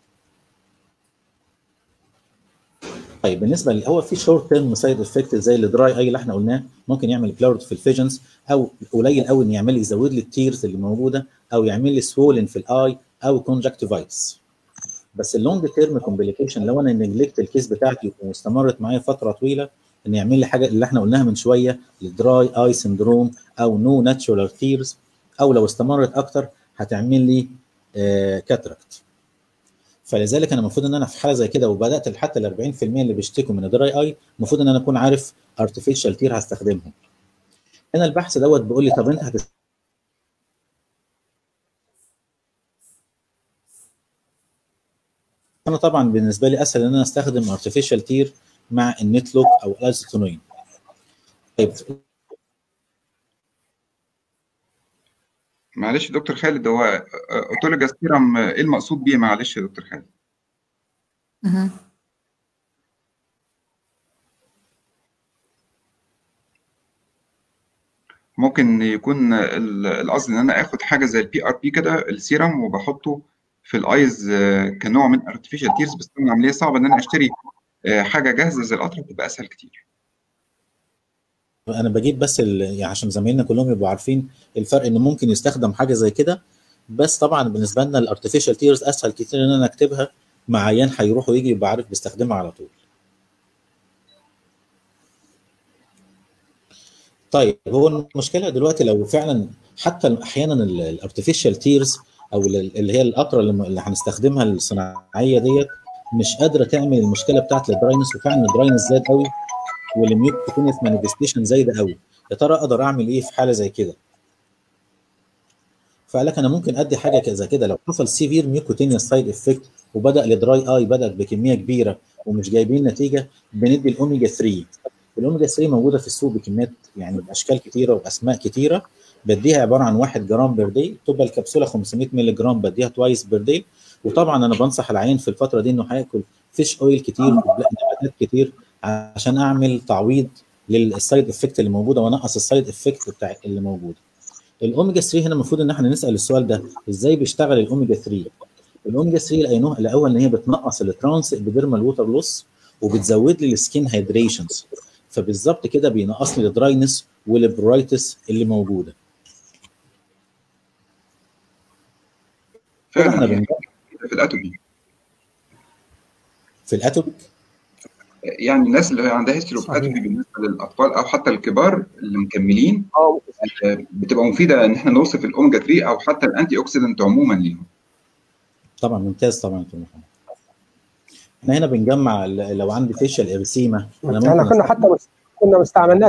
طيب بالنسبه اللي هو في شورت تيرم سايد افكت زي الدراي اي اللي احنا قلناه ممكن يعمل بلورد في الفيجنز او قليل قوي ان يعمل لي يزود لي التيرز اللي موجوده او يعمل لي سوولن في الاي او كونجكتيفايتس بس اللونج تيرم كومبليكيشن لو انا نجلكت الكيس بتاعتي واستمرت معايا فتره طويله ان يعمل لي حاجه اللي احنا قلناها من شويه الدراي اي سندروم او نو ناتشورال تيرز او لو استمرت اكتر هتعمل لي آه كاتراكت فلذلك انا المفروض ان انا في حاله زي كده وبدات حتى ال 40% اللي بيشتكوا من الدراي اي المفروض ان انا اكون عارف ارتفيشال تير هستخدمهم هنا البحث دوت بيقول لي طب انت هتست... انا طبعا بالنسبه لي اسهل ان انا استخدم ارتفيشال تير مع النت لوك او الايزوتونين طيب معلش يا دكتور خالد هو اوتولوجاس سيرم ايه المقصود بيه معلش يا دكتور خالد مهم. ممكن يكون ال- القصد ان انا اخد حاجه زي البي ار بي كده السيرم وبحطه في الايز آه، كنوع من ارتفيشال تيرز بس طبعا عمليه صعبه ان انا اشتري آه، حاجه جاهزه زي القطره بتبقى اسهل كتير انا بجيب بس ال... يعني عشان زمايلنا كلهم يبقوا عارفين الفرق ان ممكن يستخدم حاجه زي كده بس طبعا بالنسبه لنا الارتفيشال تيرز اسهل كتير ان انا اكتبها مع عيان هيروح ويجي يبقى عارف بيستخدمها على طول طيب هو المشكله دلوقتي لو فعلا حتى احيانا الارتفيشال تيرز او ال- اللي هي القطره اللي اللي هنستخدمها الصناعيه ديت مش قادره تعمل المشكله بتاعت الدراينس وفعلا الدراينس زاد قوي والميوكوتينيس مانيفستيشن زايده قوي يا ترى اقدر اعمل ايه في حاله زي كده فقال لك انا ممكن ادي حاجه كذا كده لو حصل سيفير ميوكوتينيوس سايد افكت وبدا الدراي اي بدات بكميه كبيره ومش جايبين نتيجه بندي الاوميجا 3 الاوميجا 3 موجوده في السوق بكميات يعني باشكال كتيره واسماء كتيره بديها عباره عن 1 جرام بير داي تبقى الكبسوله 500 مللي جرام بديها توايس بير داي وطبعا انا بنصح العيان في الفتره دي انه هياكل فيش اويل كتير ونباتات كتير عشان اعمل تعويض للسايد افكت اللي موجوده وانقص السايد افكت بتاع اللي موجوده الاوميجا 3 هنا المفروض ان احنا نسال السؤال ده ازاي بيشتغل الاوميجا 3 الاوميجا 3 لقيناها الاول ان هي بتنقص الترانس ابيديرمال ووتر لوس وبتزود لي السكين هيدريشنز فبالظبط كده بينقص لي الدراينس والبرايتس اللي موجوده كده احنا فعلا يعني بنجمع في الاتوبي في الاتوبيك يعني الناس اللي عندها هيستوري اوف صحيح. اتوبي بالنسبه للاطفال او حتى الكبار اللي مكملين اه آه، بتبقى مفيده ان احنا نوصف الاوميجا 3 او حتى الانتي اوكسيدنت عموما ليهم طبعا ممتاز طبعا يا دكتور محمد احنا هنا بنجمع ال- لو عندي فيشل ارسيما انا احنا ممكن كنا حتى مس- كنا مستعملناك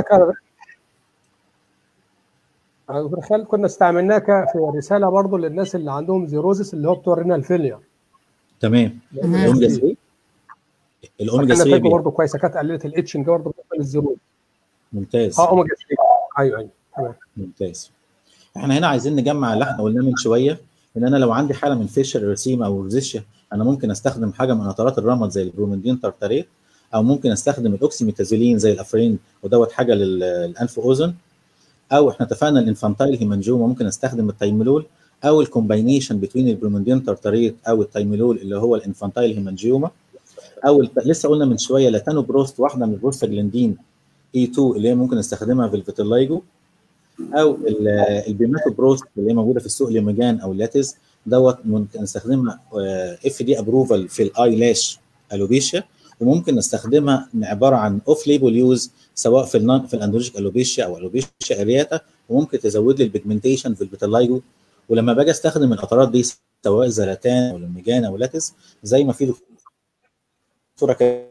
دكتور خالد كنا استعملناك في رساله برضو للناس اللي عندهم زيروزس اللي هو بتوع رينال فيلير تمام الاوميجا 3 الاوميجا كنا 3 فاكر بي- برضه كويسه كانت قللت الاتشنج برضه بالنسبه للزيروز ممتاز اه اوميجا 3 ايوه ايوه تمام ممتاز احنا هنا عايزين نجمع اللي احنا قلناه من شويه ان انا لو عندي حاله من فيشل ارسيما او روزيشيا انا ممكن استخدم حاجه من قطرات الرمد زي البرومندين تارتاريت او ممكن استخدم الاوكسيميتازولين زي الافرين ودوت حاجه لل- للانف واذن او احنا اتفقنا الانفانتايل هيمانجوما ممكن استخدم التايمولول او الكومباينيشن بين البرومندين تارتاريت او التايمولول اللي هو الانفانتايل هيمانجيوما او الت- لسه قلنا من شويه لاتانو بروست واحده من البروستاجلاندين اي 2 اللي هي ممكن استخدمها في الفيتيلايجو او ال- البيماتو بروست اللي هي موجوده في السوق ليمجان او لاتز دوت ممكن نستخدمها اف دي ابروفال في الاي لاش الوبيشيا وممكن نستخدمها عباره عن اوف ليبل يوز سواء في النون في الاندروجيك الوبيشيا او الوبيشيا ارياتا وممكن تزود لي البيجمنتيشن في الفيتيلايجو ولما باجي استخدم القطرات دي سواء زلاتان او ليمجان او لاتز زي ما في دكتوره كانت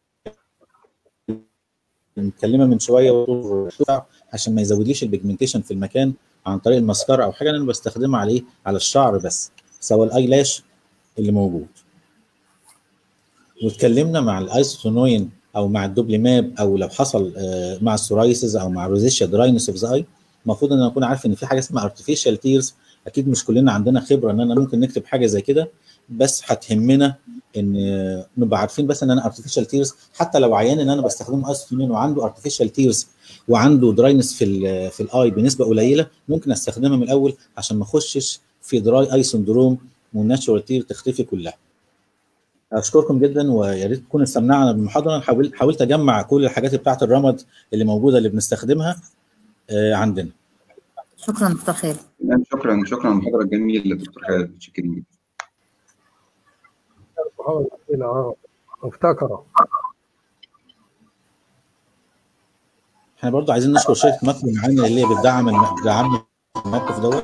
متكلمه من شويه ودكتور عشان ما يزودليش البيجمنتيشن في المكان عن طريق المسكره او حاجه انا بستخدمها عليه على الشعر بس سواء الاي لاش اللي موجود واتكلمنا مع الايسوتونوين او مع الدوبليماب او لو حصل آه، مع السورايسز او مع روزيشيا دراينس اوف ذا اي المفروض ان انا اكون عارف ان في حاجه اسمها ارتفيشال تيرز اكيد مش كلنا عندنا خبره ان انا ممكن نكتب حاجه زي كده بس هتهمنا ان آه، نبقى عارفين بس ان انا ارتفيشال تيرز حتى لو عيان ان انا بستخدم ايسوتونوين وعنده ارتفيشال تيرز وعنده دراينس في ال في الاي بنسبه قليله ممكن استخدمها من الاول عشان ما اخشش في دراي اي سندروم والناتشورال تير تختفي كلها. اشكركم جدا ويا ريت تكونوا استمتعنا بالمحاضره أنا حاولت حاولت اجمع كل الحاجات بتاعه الرمد اللي موجوده اللي بنستخدمها آه، عندنا. شكرا دكتور خالد تمام، شكرا شكرا على المحاضره الجميله دكتور خالد متشكرين جدا اه اه افتكره احنا برضو عايزين نشكر شركه ماكرو معانا اللي هي بتدعم الم- بتدعمنا في الموقف دوت.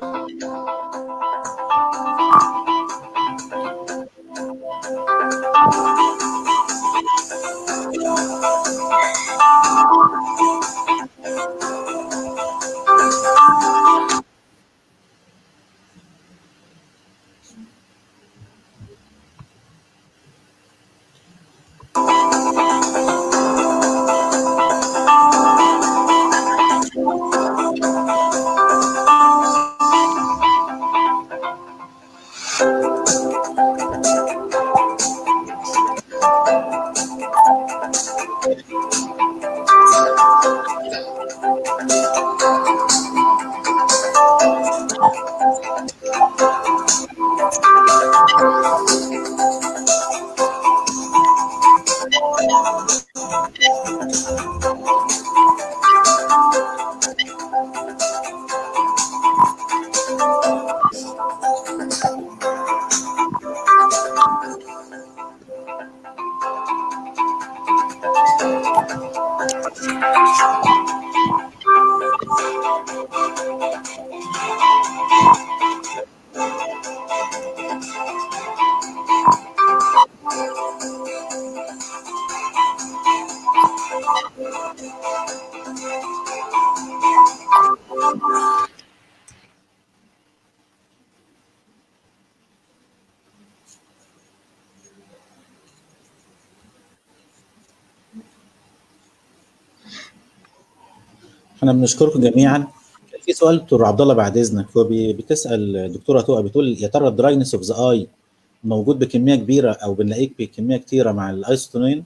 احنا بنشكركم جميعا كان في سؤال دكتور عبد الله بعد اذنك هو بي- بتسال الدكتوره تقى بتقول يا ترى الدراينس اوف ذا اي موجود بكميه كبيره او بنلاقيه بكميه كتيره مع الايسوتونين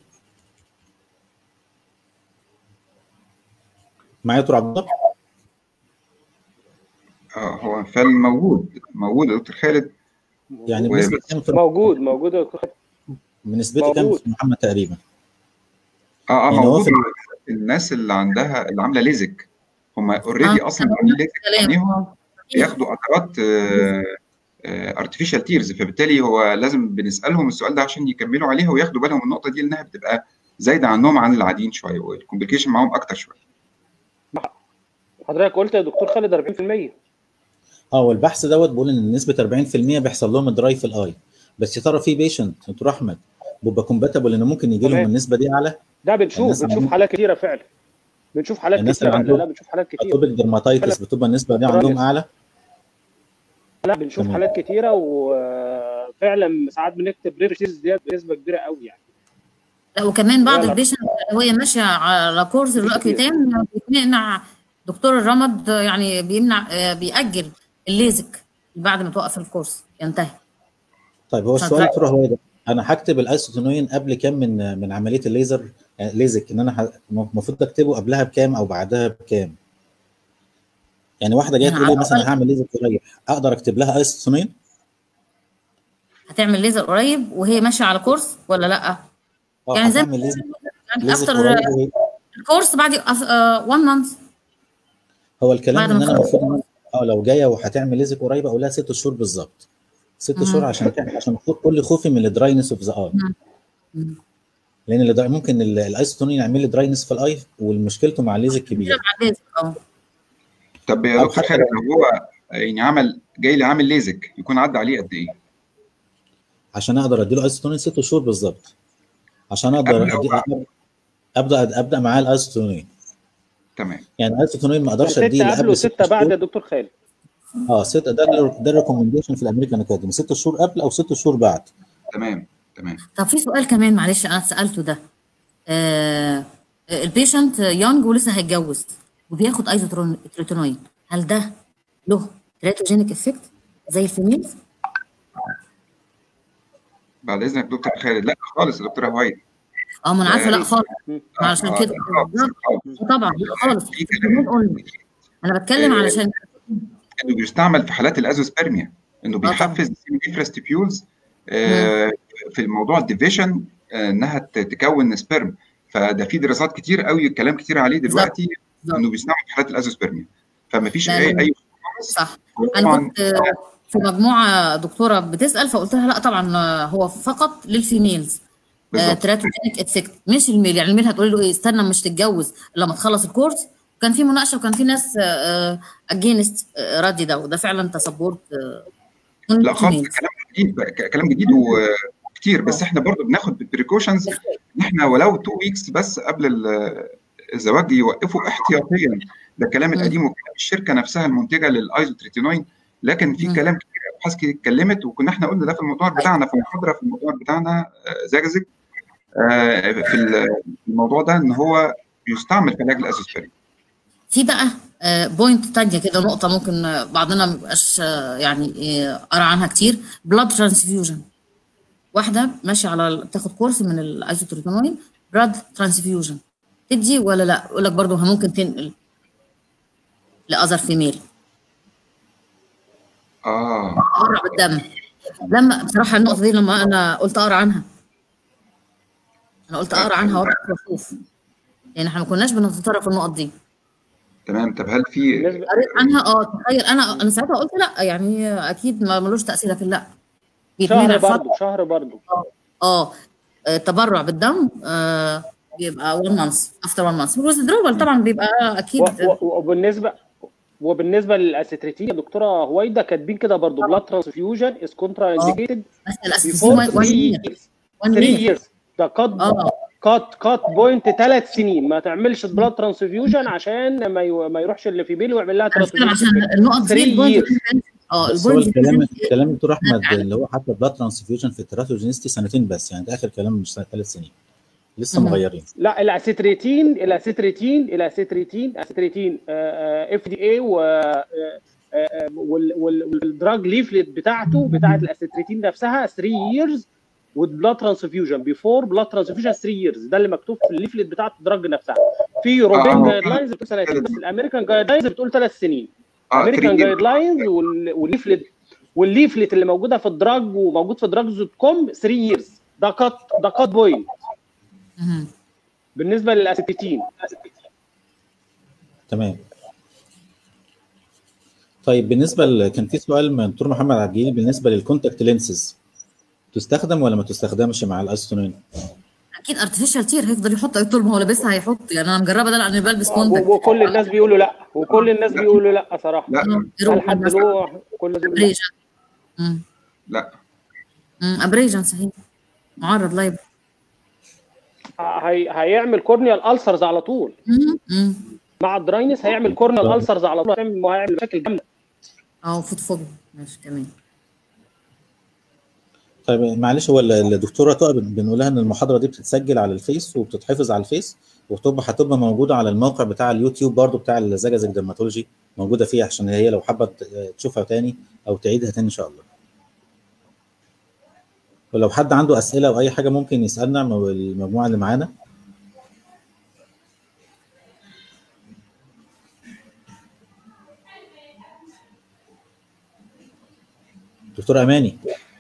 معايا دكتور عبد الله اه هو فعلا موجود موجود يا دكتور خالد يعني و- بنسبه كام في موجود موجود يا دكتور خالد. بنسبه كام موجود. في محمد تقريبا اه اه يعني هو موجود في- الناس اللي عندها اللي عامله ليزك هم اوريدي آه، اصلا أنا عاملين ليزك كلام. عينيهم بياخدوا قطرات آه، ارتفيشال تيرز فبالتالي هو لازم بنسالهم السؤال ده عشان يكملوا عليها وياخدوا بالهم من النقطه دي لانها بتبقى زايده عنهم عن العاديين شويه والكومبليكيشن معاهم اكتر شويه حضرتك قلت يا دكتور خالد 40% اه والبحث دوت بيقول ان نسبه 40% بيحصل لهم دراي في الاي بس يا ترى في بيشنت دكتور احمد بيبقى كومباتبل ان ممكن يجي لهم تمام. النسبه دي اعلى ده بنشوف الناس بنشوف عندهم- حالات كتيره فعلا بنشوف حالات الناس كتيره اللي فعلا لا عندهم بنشوف حالات كتيره اتوبيك درماتايتس بتبقى النسبه دي عندهم اعلى لا بنشوف تمام. حالات كتيره وفعلا ساعات بنكتب ريفرسز ديت بنسبه كبيره قوي يعني لا وكمان بعض يلا. البيشنت وهي ماشيه على كورس الروكيتان بيمنع دكتور الرمد يعني بيمنع آه، بيأجل الليزك بعد ما توقف الكورس ينتهي طيب هو عشان السؤال تراقب. دكتور هو ده انا هكتب الايسوتونوين قبل كام من من عمليه الليزر يعني ليزك ان انا ه- المفروض اكتبه قبلها بكام او بعدها بكام يعني واحده جايه تقول لي يعني مثلا هعمل ليزر قريب اقدر اكتب لها ايسوتونوين هتعمل ليزر قريب وهي ماشيه على كورس ولا لا؟ اه يعني زي هتعمل ليزر يعني ليزر افتر قريب وهي- الكورس بعد 1 مانث هو الكلام بعد ان ما انا تخلص. المفروض إن أنا- اه لو جايه وهتعمل ليزر قريب اقول لها ست شهور بالظبط ست مم. شهور عشان تعمل عشان خو- كل خوفي من الدراينس اوف ذا اي مم. لان الدراي- ممكن ال- الايسوتونين يعمل لي دراينس في الاي ومشكلته مع الليزر كبيره مع الليزر اه طب يا أو دكتور حتى خالد لو هو يعني عمل جاي لي عامل ليزك يكون عدى عليه قد ايه؟ عشان اقدر اديله ايسوتونين ست شهور بالظبط عشان اقدر قبل أو أدي بعد؟ ابدا ابدا معاه الايسوتونين تمام يعني الايسوتونين ما اقدرش ستة اديه قبل قبل ست وستة بعد يا شهور دكتور خالد اه ست ده ال- ده الريكومنديشن في الامريكان اكاديمي ست شهور قبل او ست شهور بعد تمام تمام طب في سؤال كمان معلش انا سالته ده آه البيشنت يونج ولسه هيتجوز وبياخد ايزوتريتونوين هل ده له تريتوجينيك افكت زي الفيميلز؟ بعد اذنك دكتور خالد لا خالص يا دكتور هوايد اه ما انا عارفه لا خالص مم. عشان آه، كده لا خالص خالص طبعا لا خالص في كلام قلنا. انا بتكلم آه، علشان انه بيستعمل في حالات الازوسبرميا انه طبعا. بيحفز الانفراستيبيولز في الموضوع الديفيشن انها ت- تكون سبرم فده في دراسات كتير قوي كلام كتير عليه دلوقتي بالظبط. انه بيستعمل في حالات الازوسبرميا فما فيش لا، اي لا. اي صح انا طبعا كنت آه، في مجموعه دكتوره بتسال فقلت لها لا طبعا آه، هو فقط للفيميلز بالظبط. تراتوجينيك افكت مش الميل يعني الميل هتقولي له ايه استنى مش تتجوز لما تخلص الكورس كان في مناقشه وكان في ناس اجينست ردي ده وده فعلا تسبورت من لا خالص الفيميلز. كلام جديد بقى، ك- كلام جديد وكتير بس احنا برضو بناخد بالبريكوشنز ان احنا ولو تو ويكس بس قبل ال- الزواج يوقفوا احتياطيا ده الكلام القديم وكلام الشركه نفسها المنتجه للايزوتريتينوين لكن في مم. كلام كتير ابحاث كتير اتكلمت وكنا احنا قلنا ده في المؤتمر بتاعنا في المحاضره في المؤتمر بتاعنا آه، زجزج آه، في ال- في الموضوع ده ان هو بيستعمل في علاج الازوسبرين في بقى بوينت تانية كده نقطة ممكن آه، بعضنا ما بيبقاش آه، يعني آه، قرا عنها كتير بلاد ترانسفيوجن واحدة ماشية على بتاخد كورس من الايزوتريتونوين بلاد ترانسفيوجن تدي ولا لا؟ يقول لك برضه ممكن تنقل لأذر فيميل اه تبرع بالدم لما بصراحة النقطة دي لما أنا قلت أقرا عنها أنا قلت أقرا عنها وأقرا وأشوف يعني إحنا ما كناش بنتطرق في النقط دي تمام طب هل في بالنسبه قريت عنها اه تخيل انا انا ساعتها قلت لا يعني اكيد ما ملوش تاثير لكن لا بيتمنع شهر فتره برضه شهر برضه اه آه، تبرع بالدم آه بيبقى 1 مانث افتر 1 مانث والويزدرول طبعا بيبقى اكيد و- و- وبالنسبه وبالنسبه للاسيتريتين يا دكتوره هويدا كاتبين كده برضه بلاد ترانسفيوجن از كونترا انديكيتد بس الاساسي بيفور 1 3 يير years 1 3 يير years ده كات اه كات كات بوينت ثلاث سنين ما تعملش بلاد ترانسفيوجن عشان ما ي- ما يروحش اللي في بيل ويعمل لها انا بتكلم عشان ترانسفيوجن النقط دي 3 البوينت years اه بس هو البوينت الكلام دي الكلام دكتور احمد على- اللي هو حتى بلاد ترانسفيوجن في التراتوجينيستي سنتين بس يعني ده اخر كلام مش سنة- ثلاث سنين لسه مم. مغيرين لا الاسيتريتين الاسيتريتين الاسيتريتين اسيتريتين اف دي اي و آه، آه، وال- وال- والدراج ليفلت بتاعته بتاعت الاسيتريتين نفسها 3 years with blood transfusion before blood transfusion 3 years ده اللي مكتوب في الليفلت بتاعت الدراج نفسها في يوروبيان آه. جايد لاينز بتقول سنتين بس الامريكان جايد لاينز بتقول ثلاث سنين اه امريكان 3 جايد لاينز والليفلت والليفلت اللي موجوده في الدراج وموجود في دراج دوت كوم 3 years ده كات ده كات بوينت مهم. بالنسبه للاسيتريتين تمام طيب بالنسبه ل... كان في سؤال من دكتور محمد عجيل بالنسبه للكونتاكت لينسز تستخدم ولا ما تستخدمش مع الاستونين اكيد ارتفيشال تير هيفضل يحط طول ما هو لابسها هيحط يعني انا مجربه ده لاني بلبس كونتاكت و- وكل الناس بيقولوا لا وكل الناس بيقولوا لا صراحه لا هل حد له كل الناس بيقولوا لا. ابريجن امم لا امم ابريجن صحيح معرض لايب هي... هيعمل كورنيال السرز على طول امم امم مع الدراينس هيعمل كورنيال السرز على طول هيعمل هيعمل مشاكل جامده اه فوتوفوبيا ماشي كمان طيب معلش هو ال- الدكتوره تقى بن- بنقولها ان المحاضره دي بتتسجل على الفيس وبتتحفظ على الفيس وتبقى هتبقى موجوده على الموقع بتاع اليوتيوب برضو بتاع الزجاجة درماتولوجي موجوده فيه عشان هي لو حابه ت- تشوفها تاني او تعيدها تاني ان شاء الله ولو حد عنده اسئله او اي حاجه ممكن يسالنا مو- المجموعه اللي معانا دكتور اماني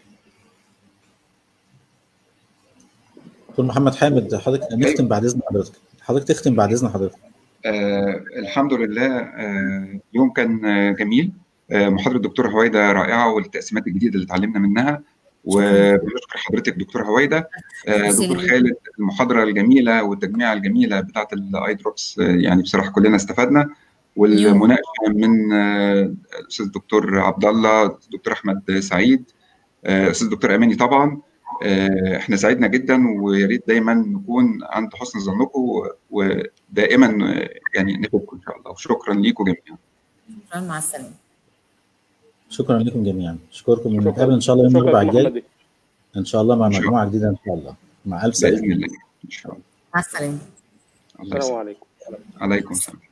دكتور محمد حامد حضرتك نختم بعد اذن حضرتك حضرتك تختم بعد اذن حضرتك آه الحمد لله آه اليوم كان آه، جميل آه محاضرة الدكتور هويدا رائعة والتقسيمات الجديدة اللي اتعلمنا منها وبنشكر حضرتك دكتور هويدا آه دكتور خالد المحاضرة الجميلة والتجميعة الجميلة بتاعة الاي دروبس آه يعني بصراحة كلنا استفدنا والمناقشة من آه، الأستاذ الدكتور عبد الله الدكتور أحمد سعيد آه، الأستاذ الدكتور أماني طبعا آه، احنا سعدنا جدا ويا ريت دايما نكون عند حسن ظنكم ودائما آه، يعني نفيدكم ان شاء الله وشكرا ليكم جميعا شكرا مع السلامه شكرا لكم جميعا اشكركم شكراً. ونتقابل ان شاء الله يوم شكرا الاربعاء يا الجاي محمد ان شاء الله مع إن شاء مجموعه جديده ان شاء الله مع الف سلامه باذن الله ان شاء الله مع السلامه الله السلام يسلمك. عليكم عليكم السلام